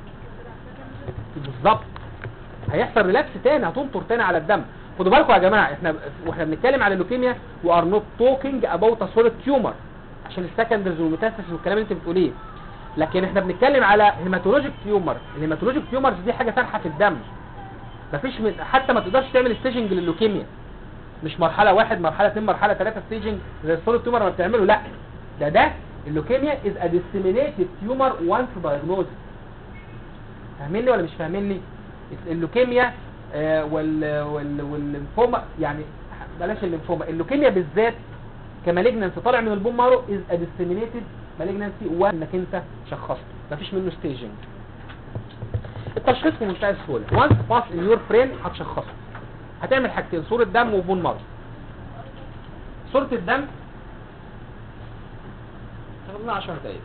بالظبط هيحصل ريلابس تاني هتنطر تاني على الدم خدوا بالكم يا جماعه احنا واحنا بنتكلم على اللوكيميا و ار نوت توكينج اباوت ا سوليد تيومر عشان السكندرز والميتاستاسيس والكلام اللي انت بتقوليه لكن احنا بنتكلم على هيماتولوجيك تيومر الهيماتولوجيك تيومرز دي حاجه سارحه في الدم مفيش من حتى ما تقدرش تعمل ستيجنج لللوكيميا مش مرحله واحد مرحله اثنين مرحله ثلاثه ستيجنج زي السوليد تيومر ما بتعمله لا ده ده اللوكيميا از ا ديسيمينيتد تيومر وانس دايجنوز فاهميني ولا مش فاهميني اللوكيميا آه وال وال والليمفوما يعني بلاش الليمفوما اللوكيميا بالذات كمالجنسي طالع من البون مارو از ا ديسيمينيتد مالجنسي وانك انت شخصته مفيش منه ستيجنج التشخيص في منتهى السهوله وانس باس ان يور برين هتشخصه هتعمل حاجتين صوره دم وبون مارو صوره الدم تاخد 10 دقايق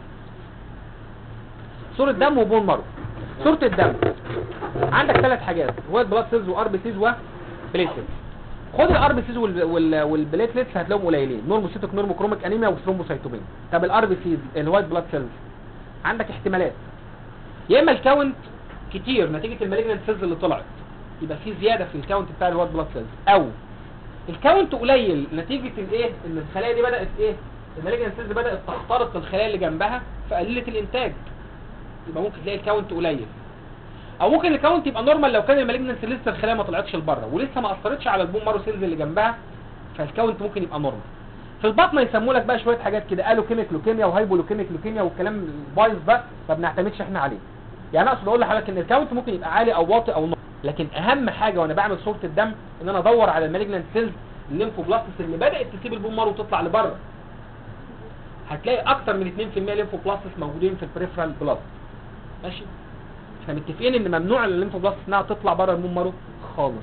صوره دم وبون مارو صوره الدم عندك ثلاث حاجات وايت بلاد سيلز وار بي سيز وبليتلتس خد الار بي سيز والبليتلتس هتلاقيهم قليلين نورموسيتوك نورموكروميك انيميا وثرومبوسايتوبين طب الار بي سيز الوايت بلاد سيلز عندك احتمالات يا اما الكاونت كتير نتيجه المالجنت سيلز اللي طلعت يبقى في زياده في الكاونت بتاع الوايت بلاد سيلز او الكاونت قليل نتيجه الايه ان الخلايا دي بدات ايه المالجنت سيلز بدات تخترق الخلايا اللي جنبها فقللت الانتاج يبقى ممكن تلاقي الكاونت قليل او ممكن الكاونت يبقى نورمال لو كان المالجنس لسه الخلايا ما طلعتش لبره ولسه ما اثرتش على البون مارو سيلز اللي جنبها فالكاونت ممكن يبقى نورمال في البطن يسموا لك بقى شويه حاجات كده قالوا كيميك لوكيميا وهايبو لوكيميك لوكيميا والكلام البايظ ده ما بنعتمدش احنا عليه يعني اقصد اقول لحضرتك ان الكاونت ممكن يبقى عالي او واطي او نورمال لكن اهم حاجه وانا بعمل صوره الدم ان انا ادور على المالجنت سيلز الليمفوبلاستس اللي بدات تسيب البون مارو وتطلع لبره هتلاقي اكتر من 2% ليمفوبلاستس موجودين في البريفرال بلاد ماشي احنا متفقين ان ممنوع الليمفوبلاست انها تطلع بره البون مارو خالص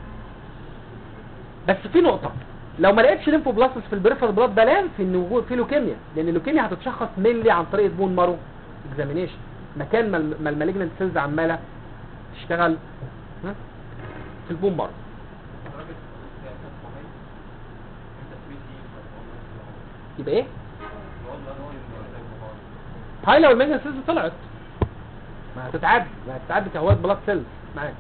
بس في نقطه لو ما لقيتش ليمفوبلاست في البريفرال بلاد ده لام في ان وجود في لوكيميا لان اللوكيميا هتتشخص ملي عن طريق بون مارو اكزامينيشن مكان ما المالجنت سيلز عماله تشتغل ها؟ في البون مارو يبقى ايه هاي لو المالجنت سيلز طلعت ما هتتعدي ما هتتعدي كهوات بلاد سيلز معاك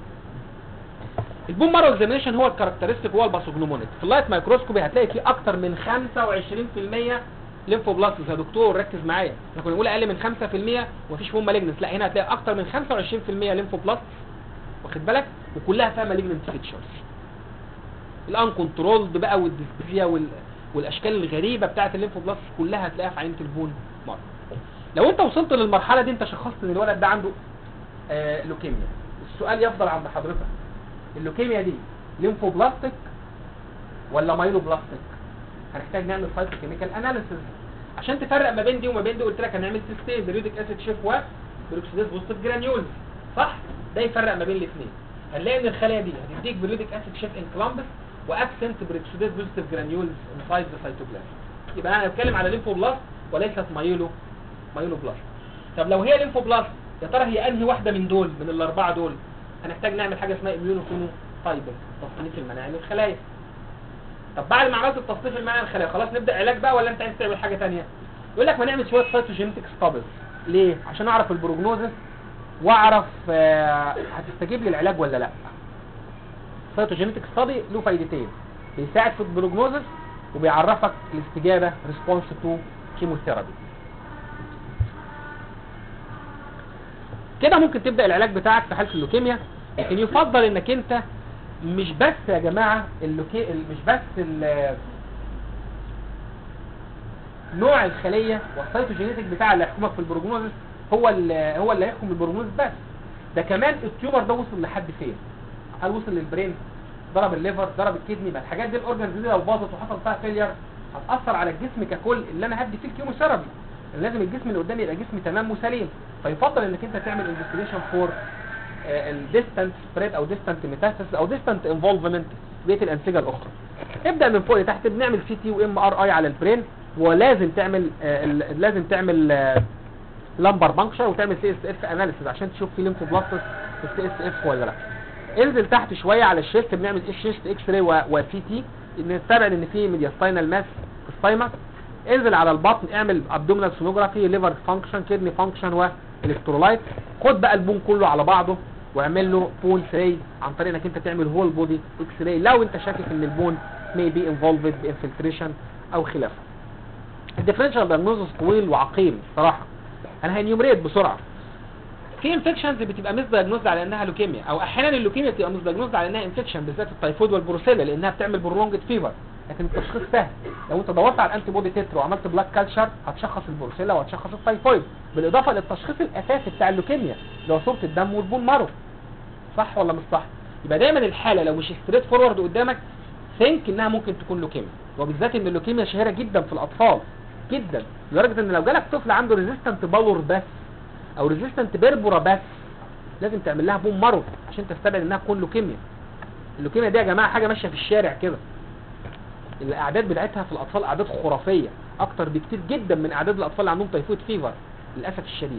البون مارو اكزامينشن هو الكاركترستيك هو الباثوجنومونيك في اللايت مايكروسكوبي هتلاقي فيه اكتر من 25% ليمفوبلاستس يا دكتور ركز معايا احنا كنا بنقول اقل من 5% ومفيش فيهم مالجنس لا هنا هتلاقي اكتر من 25% ليمفوبلاست واخد بالك وكلها فيها مالجنت فيتشرز الان كنترولد بقى والديسبيزيا وال... والاشكال الغريبه بتاعه الليمفوبلاست كلها هتلاقيها في عينه البون مارو لو انت وصلت للمرحله دي انت شخصت ان الولد ده عنده آه لوكيميا السؤال يفضل عند حضرتك اللوكيميا دي ليمفوبلاستيك ولا مايلوبلاستيك هنحتاج نعمل سايتوكيميكال اناليسيز عشان تفرق ما بين دي وما بين دي قلت لك هنعمل سيستين بريودك اسيد شيف و بروكسيديز بوزيتيف جرانيولز صح ده يفرق ما بين الاثنين هنلاقي ان الخلايا دي هتديك بريودك اسيد شيف ان كلامبس وابسنت بروكسيديز بوزيتيف جرانيولز انسايد ذا سيتوبلازم يبقى انا بتكلم على ليمفوبلاست وليست مايلو مايلوبلاست طب لو هي ليمفوبلاست يا ترى هي انهي واحده من دول من الاربعه دول هنحتاج نعمل حاجه اسمها اميونوفينو تايبنج تصنيف المناعي للخلايا طب بعد ما عملت التصنيف المناعي للخلايا خلاص نبدا علاج بقى ولا انت عايز تعمل حاجه ثانيه يقول لك ما نعمل شويه سايتوجينيتك ستابلز ليه عشان اعرف البروجنوزس واعرف آه، هتستجيب للعلاج ولا لا سايتوجينيتك ستادي له فايدتين بيساعد في البروجنوزس وبيعرفك الاستجابه ريسبونس تو كيموثيرابي كده ممكن تبدا العلاج بتاعك في حاله اللوكيميا لكن يفضل انك انت مش بس يا جماعه اللوكي مش بس ال- نوع الخليه والسيتوجينيتك بتاع اللي هيحكمك في البروجنوزس هو اللي هو اللي هيحكم البروجنوزس بس ده كمان التيومر ده وصل لحد فين هل وصل للبرين ضرب الليفر ضرب الكدني ما الحاجات دي الاورجنز دي لو باظت وحصل فيها فيلير هتاثر على الجسم ككل اللي انا هدي فيه الكيموثيرابي لازم الجسم اللي قدامي يبقى جسم تمام وسليم فيفضل انك انت تعمل انفستيجيشن فور الديستانت سبريد او ديستانت ميتاستاسيس او ديستانت انفولفمنت بقيه الانسجه الاخرى ابدا من فوق لتحت بنعمل سي تي وام ار اي على البرين ولازم تعمل آه، ال- لازم تعمل لامبر بانكشر وتعمل سي اس اف اناليسيس عشان تشوف في ليمفوبلاستس في السي اس اف ولا لا انزل تحت شويه على الشيست بنعمل شيست اكس راي وسي تي نستبعد ان في ميدياستاينال ماس في السايما انزل على البطن اعمل ابدومينال سونوجرافي ليفر فانكشن كدني فانكشن والكترولايت خد بقى البون كله على بعضه واعمل له بون راي عن طريق انك انت تعمل هول بودي اكس راي لو انت شاكك ان البون may be involved بانفلتريشن او خلافه الديفرنشال دايجنوزس طويل وعقيم صراحه انا هنيومريت بسرعه في انفكشنز بتبقى مس دايجنوزد على انها لوكيميا او احيانا اللوكيميا بتبقى مس دايجنوزد على انها انفكشن بالذات التايفويد والبروسيلا لانها بتعمل برولونجد فيفر لكن التشخيص سهل لو انت دورت على الانتي بودي تتر وعملت بلاك كالشر هتشخص البروسيلا وهتشخص التايفويد بالاضافه للتشخيص الاساسي بتاع اللوكيميا اللي هو صوره الدم والبون مارو صح ولا مش صح يبقى دايما الحاله لو مش ستريت فورورد قدامك ثينك انها ممكن تكون لوكيميا وبالذات ان اللوكيميا شهيره جدا في الاطفال جدا لدرجه ان لو جالك طفل عنده ريزيستنت بالور بس او ريزيستنت بيربورا بس لازم تعمل لها بوم مارو عشان تستبعد انها تكون لوكيميا اللوكيميا دي يا جماعه حاجه ماشيه في الشارع كده الاعداد بتاعتها في الاطفال اعداد خرافيه اكتر بكتير جدا من اعداد الاطفال اللي عندهم تيفويد فيفر للاسف الشديد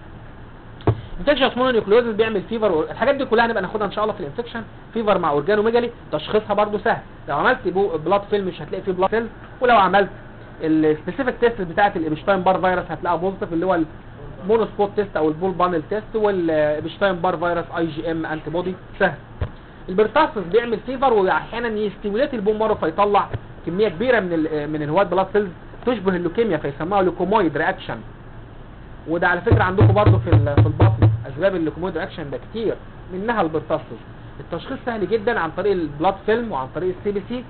انفكشن مونونيوكليوزز بيعمل فيفر و... الحاجات دي كلها هنبقى ناخدها ان شاء الله في الانفكشن فيفر مع اورجانوميجالي تشخيصها برده سهل لو عملت بو... بلاد فيلم مش هتلاقي فيه بلاد سيل ولو عملت السبيسيفيك تيست بتاعت الابشتاين بار فيروس هتلاقيها بوزيتيف اللي هو المونوسبوت تيست او البول بانل تيست والابشتاين بار فيروس اي جي ام انتي بودي سهل البرتاسس بيعمل فيفر واحيانا يستيموليت البون مارو فيطلع كميه كبيره من ال... من الهوات بلاد سيلز تشبه اللوكيميا فيسموها لوكومويد رياكشن وده على فكره عندكم برضه في ال- في البطن اسباب اللوكومويد رياكشن ده كتير منها البرتاسس التشخيص سهل جدا عن طريق البلاد فيلم وعن طريق السي بي سي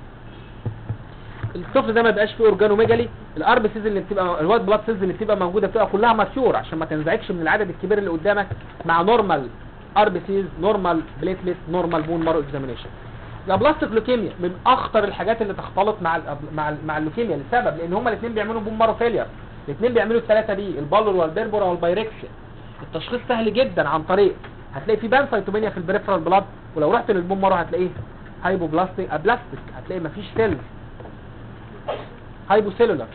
الطفل ده ما بقاش فيه اورجانوميجالي الار بي سيز اللي بتبقى الوايت بلاد سيلز اللي بتبقى موجوده بتبقى كلها ماتيور عشان ما تنزعجش من العدد الكبير اللي قدامك مع نورمال ار بي سيز نورمال بليتلت نورمال بون مارو اكزامينيشن الابلاستيك لوكيميا من اخطر الحاجات اللي تختلط مع ال مع ال مع اللوكيميا لسبب لان هما الاثنين بيعملوا بون مارو فيلير الاثنين بيعملوا الثلاثه دي البالور والبيربورا والبايركسيا التشخيص سهل جدا عن طريق هتلاقي في بان سيتومينيا في البريفرال بلاد ولو رحت للبون مارو هتلاقيه هايبوبلاستيك ابلاستيك هتلاقي مفيش سيلز هايبوسيلولار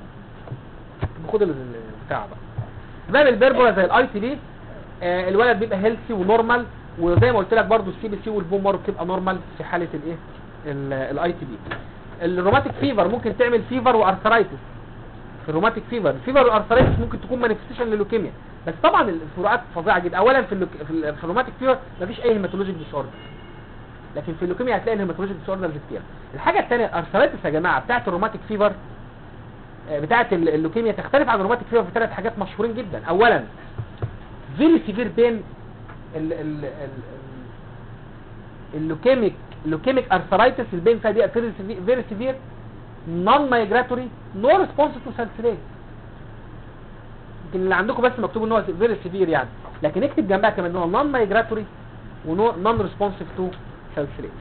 خد ال- البتاع بقى باب البربولا زي الاي تي بي آه الولد بيبقى هيلثي ونورمال وزي ما قلت لك برضو السي بي سي والبون مارو بتبقى نورمال في حاله الايه الاي تي بي الروماتيك فيفر ممكن تعمل فيفر وارثرايتس في الروماتيك فيفر الفيفر والارثرايتس ممكن تكون مانيفستيشن للوكيميا بس طبعا الفروقات فظيعه جدا اولا في اللوك... في, ال- في الروماتيك فيفر مفيش اي هيماتولوجيك ديس اوردر لكن في اللوكيميا هتلاقي الهيماتولوجيك ديس اوردرز كتير الحاجه الثانيه الارثرايتس يا جماعه بتاعه الروماتيك فيفر آه، بتاعه ال- اللوكيميا تختلف عن الروماتيك فيفر في ثلاث حاجات مشهورين جدا اولا فيري سيفير بين ال ال ال اللوكيميك اللوكيميك ارثرايتس البين فيها دي فيري سيفير نون مايجراتوري نو ريسبونس تو سالسيليت يمكن اللي عندكم بس مكتوب ان هو فيري سيفير يعني لكن اكتب جنبها كمان ان هو نون مايجراتوري ونون ريسبونسيف تو سالسيليز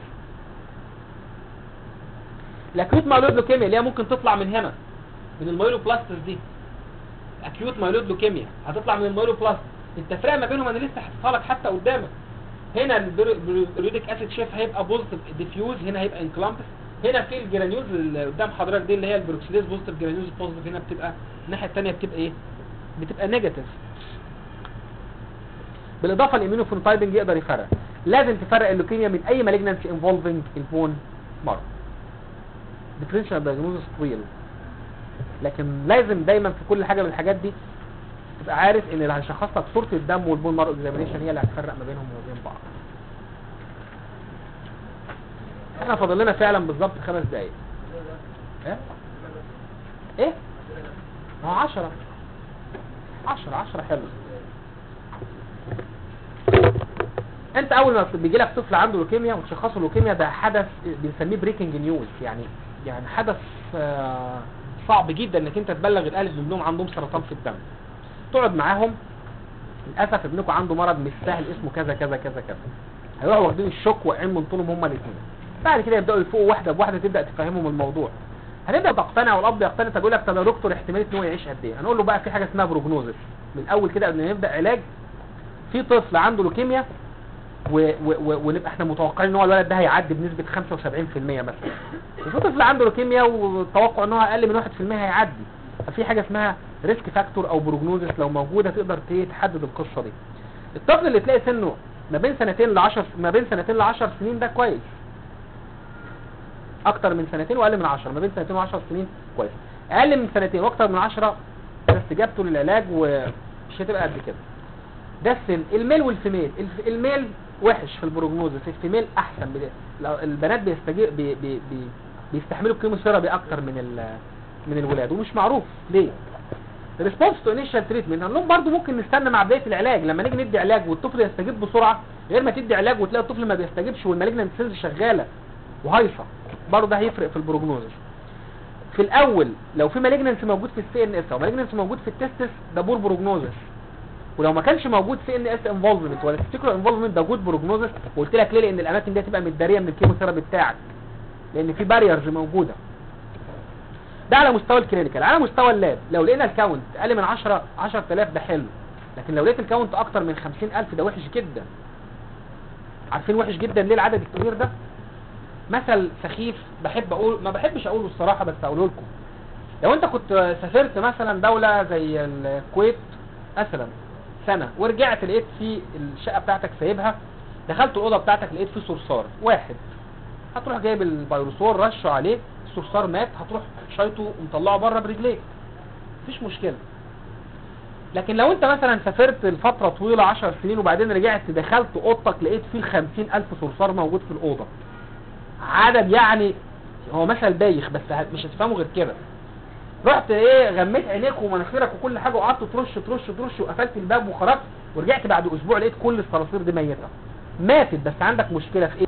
الاكيوت مايلود لوكيميا اللي هي ممكن تطلع من هنا من المايلوبلاستس دي اكيوت مايلود لوكيميا هتطلع من المايلوبلاست انت فرق ما بينهم انا لسه حاططها لك حتى قدامك هنا البريودك اسيد شيف هيبقى بوزيتيف ديفيوز هنا هيبقى انكلامبس هنا في الجرانيولز اللي قدام حضرتك دي اللي هي البروكسيديز بوزيتيف جرانيولز بوزيتيف هنا بتبقى الناحيه الثانيه بتبقى ايه بتبقى نيجاتيف بالاضافه الاميونوفينوتايبنج يقدر يفرق لازم تفرق اللوكيميا من اي مالجنانسي انفولفنج البون مارو ديفرنشال دايجنوزس طويل لكن لازم دايما في كل حاجه من الحاجات دي تبقى عارف ان اللي هيشخص لك صوره الدم والبون مارو اكزامينيشن هي اللي هتفرق ما بينهم وما بين بعض احنا فاضل لنا فعلا بالظبط خمس دقايق ايه ايه ما هو 10 10 10 حلو انت اول ما بيجي لك طفل عنده لوكيميا وتشخصه لوكيميا ده حدث بنسميه بريكنج نيوز يعني يعني حدث آه، صعب جدا انك انت تبلغ الاهل انهم عندهم سرطان في الدم تقعد معاهم للاسف ابنكم عنده مرض مش سهل اسمه كذا كذا كذا كذا هيروحوا واخدين الشوك واقعين من طولهم هما الاثنين بعد كده يبداوا يفوقوا واحده بواحده تبدا تفهمهم الموضوع هنبدا تقتنع والاب يقتنع طب يقول لك طب يا دكتور احتماليه ان هو يعيش قد ايه هنقول له بقى في حاجه اسمها بروجنوزس من الاول كده قبل ما نبدا علاج في طفل عنده لوكيميا و- و- و- ونبقى احنا متوقعين ان هو الولد ده هيعدي بنسبه 75% مثلا وفي طفل عنده لوكيميا والتوقع ان هو اقل من 1% هيعدي ففي حاجه اسمها ريسك فاكتور او بروجنوزس لو موجوده تقدر ت- تحدد القصه دي الطفل اللي تلاقي سنه ما بين سنتين ل 10 ما بين سنتين ل 10 سنين ده كويس اكتر من سنتين واقل من 10 ما بين سنتين و10 سنين كويس اقل من سنتين واكتر من 10 استجابته للعلاج ومش هتبقى قد كده ده السن الميل والفيميل الف- الميل وحش في البروجنوزس الفيميل احسن بدا. لو البنات بيستجيب بي بي بي بيستحملوا الكيموثيرابي اكتر من ال من الولاد ومش معروف ليه ريسبونس تو انيشال تريتمنت هنقول لهم برضه ممكن نستنى مع بدايه العلاج لما نيجي ندي علاج والطفل يستجيب بسرعه غير ما تدي علاج وتلاقي الطفل ما بيستجيبش والمالجنانت سيلز شغاله وهايصه برضه ده هيفرق في البروجنوزس في الاول لو في مالجنانس موجود في السي ان اس او مالجنانس موجود في التستس ده بور بروجنوزس ولو ما كانش موجود سي ان اس انفولفمنت ولا تفتكروا انفولفمنت ده جود بروجنوزس وقلت لك ليه لان الاماكن دي هتبقى متداريه من الكيموثيرابي بتاعك لان في باريرز موجوده ده على مستوى الكلينيكال على مستوى اللاب لو لقينا الكاونت اقل من 10 10000 ده حلو لكن لو لقيت الكاونت اكتر من 50000 ده وحش جدا عارفين وحش جدا ليه العدد الكبير ده مثل سخيف بحب اقول ما بحبش اقوله الصراحه بس اقوله لكم لو انت كنت سافرت مثلا دوله زي الكويت مثلا سنه ورجعت لقيت في الشقه بتاعتك سايبها دخلت الاوضه بتاعتك لقيت فيه صرصار واحد هتروح جايب الفيروسور رشه عليه الصرصار مات هتروح شايطه ومطلعه بره برجليك مفيش مشكله لكن لو انت مثلا سافرت لفتره طويله 10 سنين وبعدين رجعت دخلت اوضتك لقيت فيه 50000 صرصار موجود في الاوضه عدد يعني هو مثل بايخ بس ه- مش هتفهمه غير كده رحت ايه غميت عينيك ومناخيرك وكل حاجه وقعدت ترش ترش ترش وقفلت الباب وخرجت ورجعت بعد اسبوع لقيت كل الصراصير دي ميته ماتت بس عندك مشكله في ايه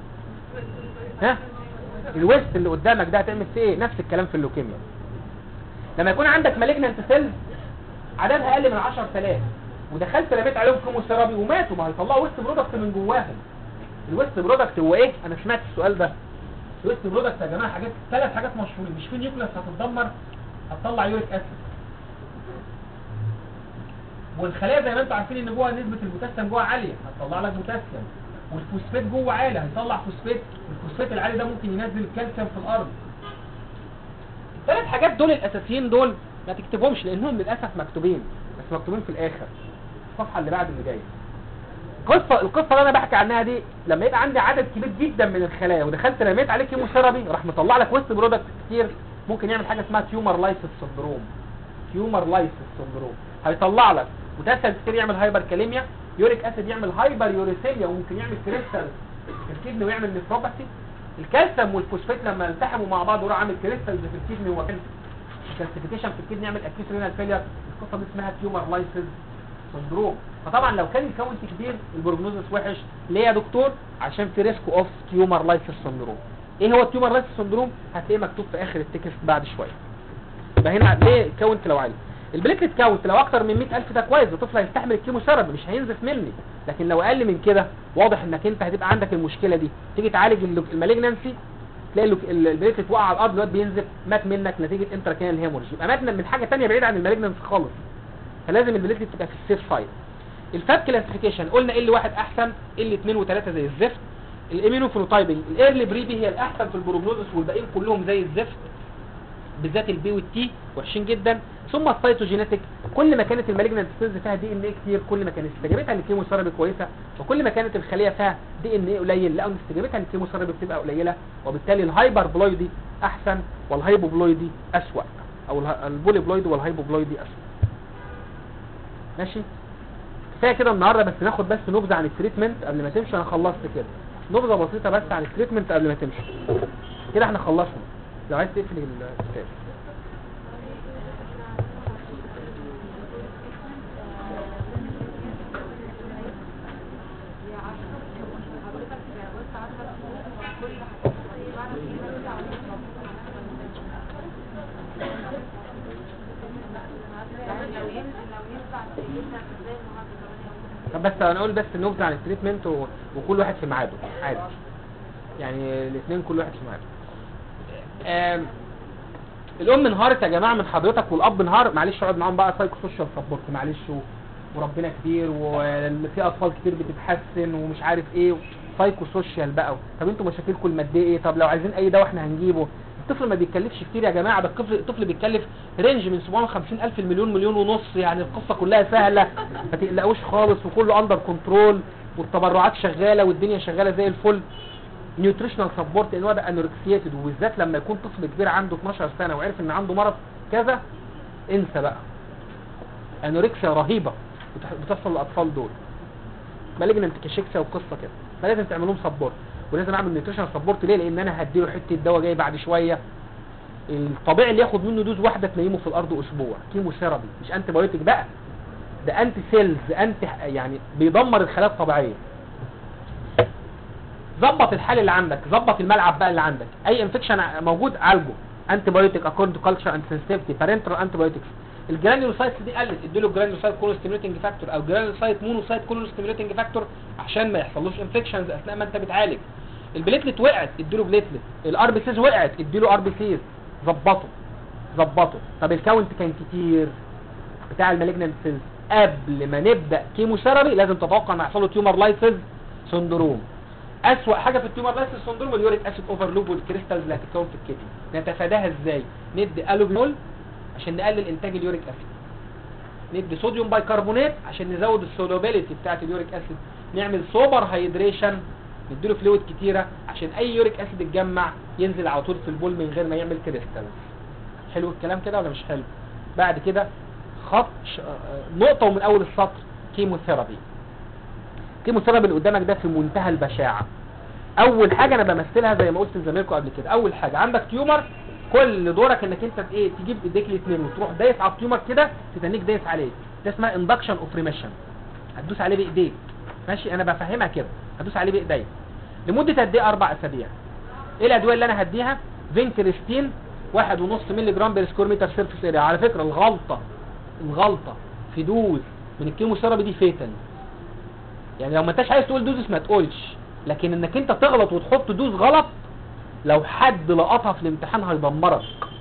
ها الويست اللي قدامك ده هتعمل فيه ايه نفس الكلام في اللوكيميا لما يكون عندك مالجنانت سيلز عددها اقل من 10000 ودخلت رميت عليهم كيموثيرابي وماتوا ما هيطلعوا ويست برودكت من جواهم الويست برودكت هو ايه انا سمعت السؤال ده الويست برودكت يا جماعه حاجات ثلاث حاجات مشهورين مش في نيوكليس هتتدمر هتطلع يوريك اسيد والخلايا زي ما انتم عارفين ان جوه نسبه البوتاسيوم جوه عاليه هتطلع لك بوتاسيوم والفوسفات جوه عالي هيطلع فوسفات الفوسفات العالي ده ممكن ينزل الكالسيوم في الارض الثلاث حاجات دول الاساسيين دول ما تكتبهمش لانهم للاسف مكتوبين بس مكتوبين في الاخر الصفحه اللي بعد اللي جايه القصه القصه اللي انا بحكي عنها دي لما يبقى عندي عدد كبير جدا من الخلايا ودخلت رميت عليه كيموثيرابي راح مطلع لك ويست برودكت كتير ممكن يعمل حاجه اسمها تيومر لايسيس سندروم تيومر لايسيس سندروم هيطلع لك بوتاسيوم كتير يعمل هايبر كاليميا يوريك اسيد يعمل هايبر يوريسيميا وممكن يعمل كريستال الكدني ويعمل نيفروباثي الكالسيوم والفوسفات لما يلتحموا مع بعض ويروح عامل كريستالز في الكدني ويعمل كالسيفيكيشن في الكدني يعمل اكيوت رينال فيلير القصه دي اسمها تيومر لايسيس سندروم فطبعا لو كان الكاونت كبير البروجنوزس وحش ليه يا دكتور عشان في ريسك اوف تيومر لايسيس سندروم ايه هو التيومر لايسيس سندروم هتلاقيه مكتوب في اخر التكست بعد شويه يبقى هنا ليه الكاونت لو عالي البليتلت كاونت لو اكتر من 100000 ده كويس الطفل هيستحمل الكيمو ثيرابي مش هينزف مني لكن لو اقل من كده واضح انك انت هتبقى عندك المشكله دي تيجي تعالج المالجنسي تلاقي ال- ال- البليتلت وقع على الارض الواد بينزف مات منك نتيجه انتراكينال هيموريج يبقى مات من حاجه ثانيه بعيده عن المالجنسي خالص فلازم البليتلت تبقى في السيف سايد الفاب كلاسيفيكيشن قلنا ال واحد احسن ال 2 و3 زي الزفت الامينوفينوتايبنج الايرلي بريبي هي الاحسن في البروجنوزس والباقيين كلهم زي الزفت بالذات البي والتي وحشين جدا ثم السيتوجينيتك كل ما كانت المالجنت سيلز فيها دي ان ايه كتير كل ما كانت استجابتها للكيموثيرابي كويسه وكل ما كانت الخليه فيها دي ان ايه قليل لقوا ان استجابتها للكيموثيرابي بتبقى قليله وبالتالي الهايبر بلويدي احسن والهايبوبلويدي اسوأ او اله- البوليبلويدي والهايبوبلويدي اسوأ ماشي كفايه كده النهارده بس ناخد بس نبذه عن التريتمنت قبل ما تمشي انا خلصت كده نبذه بسيطه بس عن التريتمنت قبل ما تمشي كده احنا خلصنا لو عايز تقفل الكتاب طب بس انا اقول بس نبذه عن التريتمنت و... وكل واحد في ميعاده عادي يعني الاثنين كل واحد في ميعاده آم، الام انهارت يا جماعه من حضرتك والاب انهار معلش اقعد معاهم بقى سايكو سوشيال سبورت معلش و... وربنا كبير وفي اطفال كتير بتتحسن ومش عارف ايه سايكو سوشيال بقى طب انتوا مشاكلكم الماديه ايه طب لو عايزين اي دواء احنا هنجيبه الطفل ما بيتكلفش كتير يا جماعه ده الطفل الطفل بيتكلف رينج من 750 الف المليون مليون ونص يعني القصه كلها سهله ما تقلقوش خالص وكله اندر كنترول والتبرعات شغاله والدنيا شغاله زي الفل نيوتريشنال سبورت ان هو ده انوركسياتد وبالذات لما يكون طفل كبير عنده 12 سنه وعرف ان عنده مرض كذا انسى بقى انوركسيا رهيبه بتح- بتحصل للاطفال دول مالجننت كاشيكسيا وقصه كده فلازم تعمل لهم سبورت ولازم اعمل نيوتريشنال سبورت ليه لان انا هديله حته دواء جاي بعد شويه الطبيعي اللي ياخد منه دوز واحده تنيمه في الارض اسبوع كيمو ثيرابي مش انتي بايوتيك بقى ده انتي سيلز انتي يعني بيدمر الخلايا الطبيعيه ظبط الحال اللي عندك ظبط الملعب بقى اللي عندك اي انفكشن موجود عالجه انتي بايوتيك اكورد تو كلتشر اند سنسيتيفيتي بارنترال انتي بايوتكس الجرانيولوسايتس دي قلت اديله جرانيولوسايت كولون ستيميوليتنج فاكتور او جرانيولوسايت مونوسايت كولون ستيميوليتنج فاكتور عشان ما يحصلوش انفكشنز اثناء ما انت بتعالج البليتلت وقعت اديله بليتلت الار بي سيز وقعت اديله ار بي سيز ظبطه ظبطه طب الكاونت كان كتير بتاع المالجنانت سيلز قبل ما نبدا كيموثيرابي لازم تتوقع ان هيحصل له تيومر لايسز سندروم اسوأ حاجه في التيومر لايسز سندروم اليوريك اسيد اوفرلود والكريستالز اللي هتتكون في الكدني نتفاداها ازاي ندي الوبيول عشان نقلل انتاج اليوريك اسيد ندي صوديوم بايكربونات عشان نزود السولوبيليتي بتاعه اليوريك اسيد نعمل سوبر هيدريشن نديله فلويد كتيره عشان اي يوريك اسيد يتجمع ينزل على طول في البول من غير ما يعمل كريستالز حلو الكلام كده ولا مش حلو بعد كده خط ش... آه، نقطه ومن اول السطر كيموثيرابي الكيموثيرابي اللي قدامك ده في منتهى البشاعه اول حاجه انا بمثلها زي ما قلت لزمايلكم قبل كده اول حاجه عندك تيومر كل دورك انك انت ايه تجيب ايديك الاثنين وتروح دايس على التيومر كده تتنيك دايس عليه ده اسمها اندكشن اوف ريميشن هتدوس عليه بايديك ماشي انا بفهمها كده هتدوس عليه بايديا لمده قد ايه اربع اسابيع ايه الادويه اللي انا هديها فينكريستين واحد ونص مللي جرام بير سكوير متر سيرفيس اريا على فكره الغلطه الغلطه في دوز من الكيموثيرابي دي فيتال يعني لو ما انتش عايز تقول دوزس ما تقولش لكن انك انت تغلط وتحط دوز غلط لو حد لقطها في الامتحان هيدمرك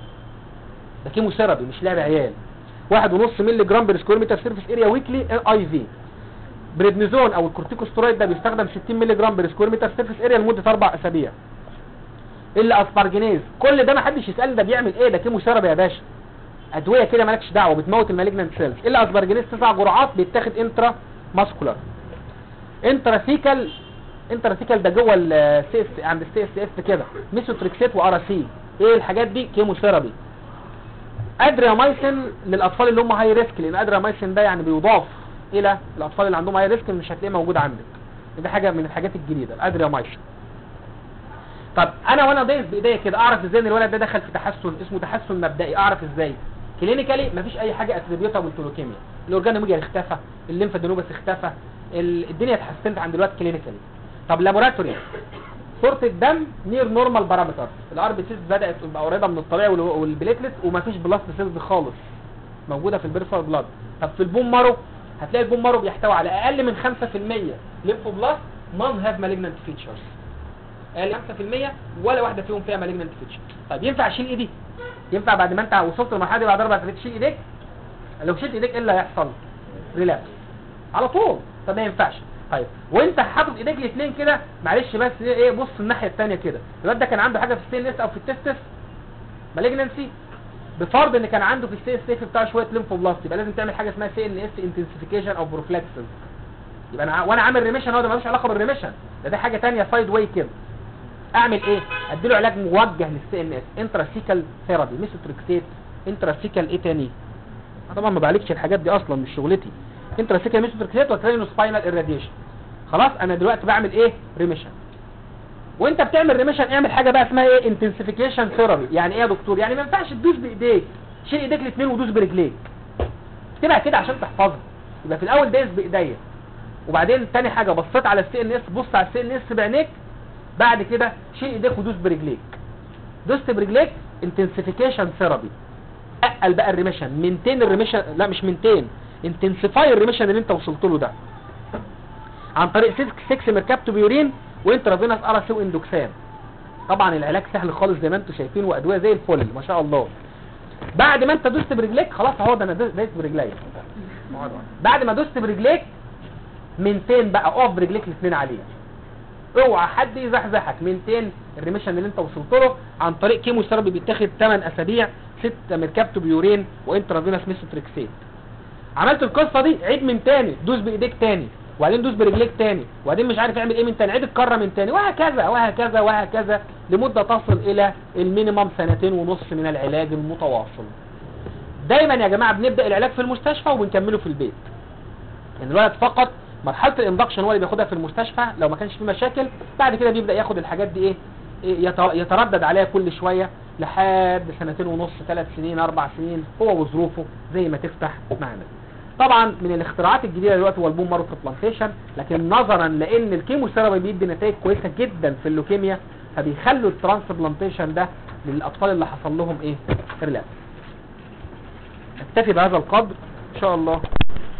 ده كيموثيرابي مش لعب عيال واحد ونص مللي جرام بير سكوير متر سيرفيس اريا ويكلي اي في بريدنيزون او الكورتيكوسترويد ده بيستخدم 60 مللي جرام بير سكوير متر سيرفيس اريا لمده اربع اسابيع الا اسبارجينيز كل ده ما حدش يسالني ده بيعمل ايه ده كيموثيرابي يا باشا ادويه كده مالكش دعوه بتموت المالجنانت سيلز الا اسبارجينيز تسع جرعات بيتاخد انترا ماسكولار انتراسيكال انتراسيكال ده جوه السي اس عند السي اس اف كده ميثوتريكسيت وارا سي ايه الحاجات دي كيموثيرابي ادريامايسين للاطفال اللي هم هاي ريسك لان ادريامايسين ده يعني بيضاف الى الاطفال اللي عندهم هاي ريسك مش هتلاقيه موجود عندك دي حاجه من الحاجات الجديده ادريامايسين طب انا وانا دايس بايديا كده اعرف ازاي ان الولد ده دخل في تحسن اسمه تحسن مبدئي اعرف ازاي كلينيكالي مفيش اي حاجه اتريبيوتابل تو لوكيميا الاورجانوميجا اختفى الليمفادينوباس اختفى ال- الدنيا اتحسنت عند الولد كلينيكالي طب لابوراتوري صوره الدم نير نورمال بارامتر الار بي سيز بدات تبقى قريبه من الطبيعي وال- والبليتلت ومفيش بلاست سيلز خالص موجوده في البريفرال بلاد طب في البون مارو هتلاقي البون مارو بيحتوي على اقل من 5% ليمفوبلاست نون هاف مالجنانت فيتشرز اقل من 5% ولا واحده فيهم فيها مالجنانت فيتشر طيب ينفع اشيل ايدي ينفع بعد ما انت وصلت للمرحله دي بعد اربع سنين تشيل ايديك لو شلت ايديك ايه اللي هيحصل ريلابس على طول طب ما ينفعش طيب وانت حاطط ايديك الاثنين كده معلش بس ايه إيه، بص الناحيه الثانيه كده الواد ده كان عنده حاجه في السي اس او في التستس مالجنسي بفرض ان كان عنده في السي اس اف بتاعه شويه ليمفوبلاست يبقى لازم تعمل حاجه اسمها سي ان اس انتنسيفيكيشن او بروفلاكسس يبقى انا ع- وانا عامل ريميشن هو ده ملوش علاقه بالريميشن ده ده حاجه ثانيه سايد واي كده اعمل ايه اديله علاج موجه للسي ان اس انتراسيكال ثيرابي ميثوتريكسيت انتراسيكال ايه تاني أنا طبعا ما بعالجش الحاجات دي اصلا مش شغلتي انتراسيكال ميثوتريكسيت وكرينو سباينال اراديشن خلاص انا دلوقتي بعمل ايه ريميشن وانت بتعمل ريميشن اعمل حاجه بقى اسمها ايه انتنسيفيكيشن ثيرابي يعني ايه يا دكتور يعني ما ينفعش تدوس بايديك شيل ايديك الاثنين ودوس برجليك اكتبها كده عشان تحفظها يبقى في الاول دايس بايديا وبعدين تاني حاجه بصيت على السي ان اس بص على السي ان اس بعينيك بعد كده شيل ايديك ودوس برجليك دوست برجليك انتنسيفيكيشن ثيرابي اقل بقى الريميشن منتين الريميشن لا مش منتين انتنسيفاي الريميشن اللي انت وصلت له ده عن طريق 6 ميركابتوبيورين وانترافينوس اراسي واندوكسان طبعا العلاج سهل خالص زي ما انتم شايفين وادويه زي الفل ما شاء الله بعد ما انت دوست برجليك خلاص اهو ده انا دوست دايس برجليا بعد ما دوست برجليك منتين بقى اقف برجليك الاثنين عليه اوعى حد يزحزحك منتين الريميشن اللي انت وصلت له عن طريق كيمو ثيرابي بيتاخد 8 اسابيع 6 ميركابتوبيورين وانترافينوس ميثوتريكسيت عملت القصه دي عيد من تاني دوس بايديك تاني وبعدين دوس برجليك تاني وبعدين مش عارف يعمل ايه من تاني عيد الكره من تاني وهكذا وهكذا وهكذا لمده تصل الى المينيمم سنتين ونص من العلاج المتواصل دايما يا جماعه بنبدا العلاج في المستشفى وبنكمله في البيت يعني الولد فقط مرحله الاندكشن هو اللي بياخدها في المستشفى لو ما كانش فيه مشاكل بعد كده بيبدا ياخد الحاجات دي ايه إيه يت- يتردد عليها كل شويه لحد سنتين ونص ثلاث سنين اربع سنين هو وظروفه زي ما تفتح معنا طبعا من الاختراعات الجديده دلوقتي هو البوم مارو ترانسبلانتيشن لكن نظرا لان الكيموثيرابي بيدي نتائج كويسه جدا في اللوكيميا فبيخلوا الترانسبلانتيشن ده للاطفال اللي حصل لهم ايه ريلابس اكتفي بهذا القدر ان شاء الله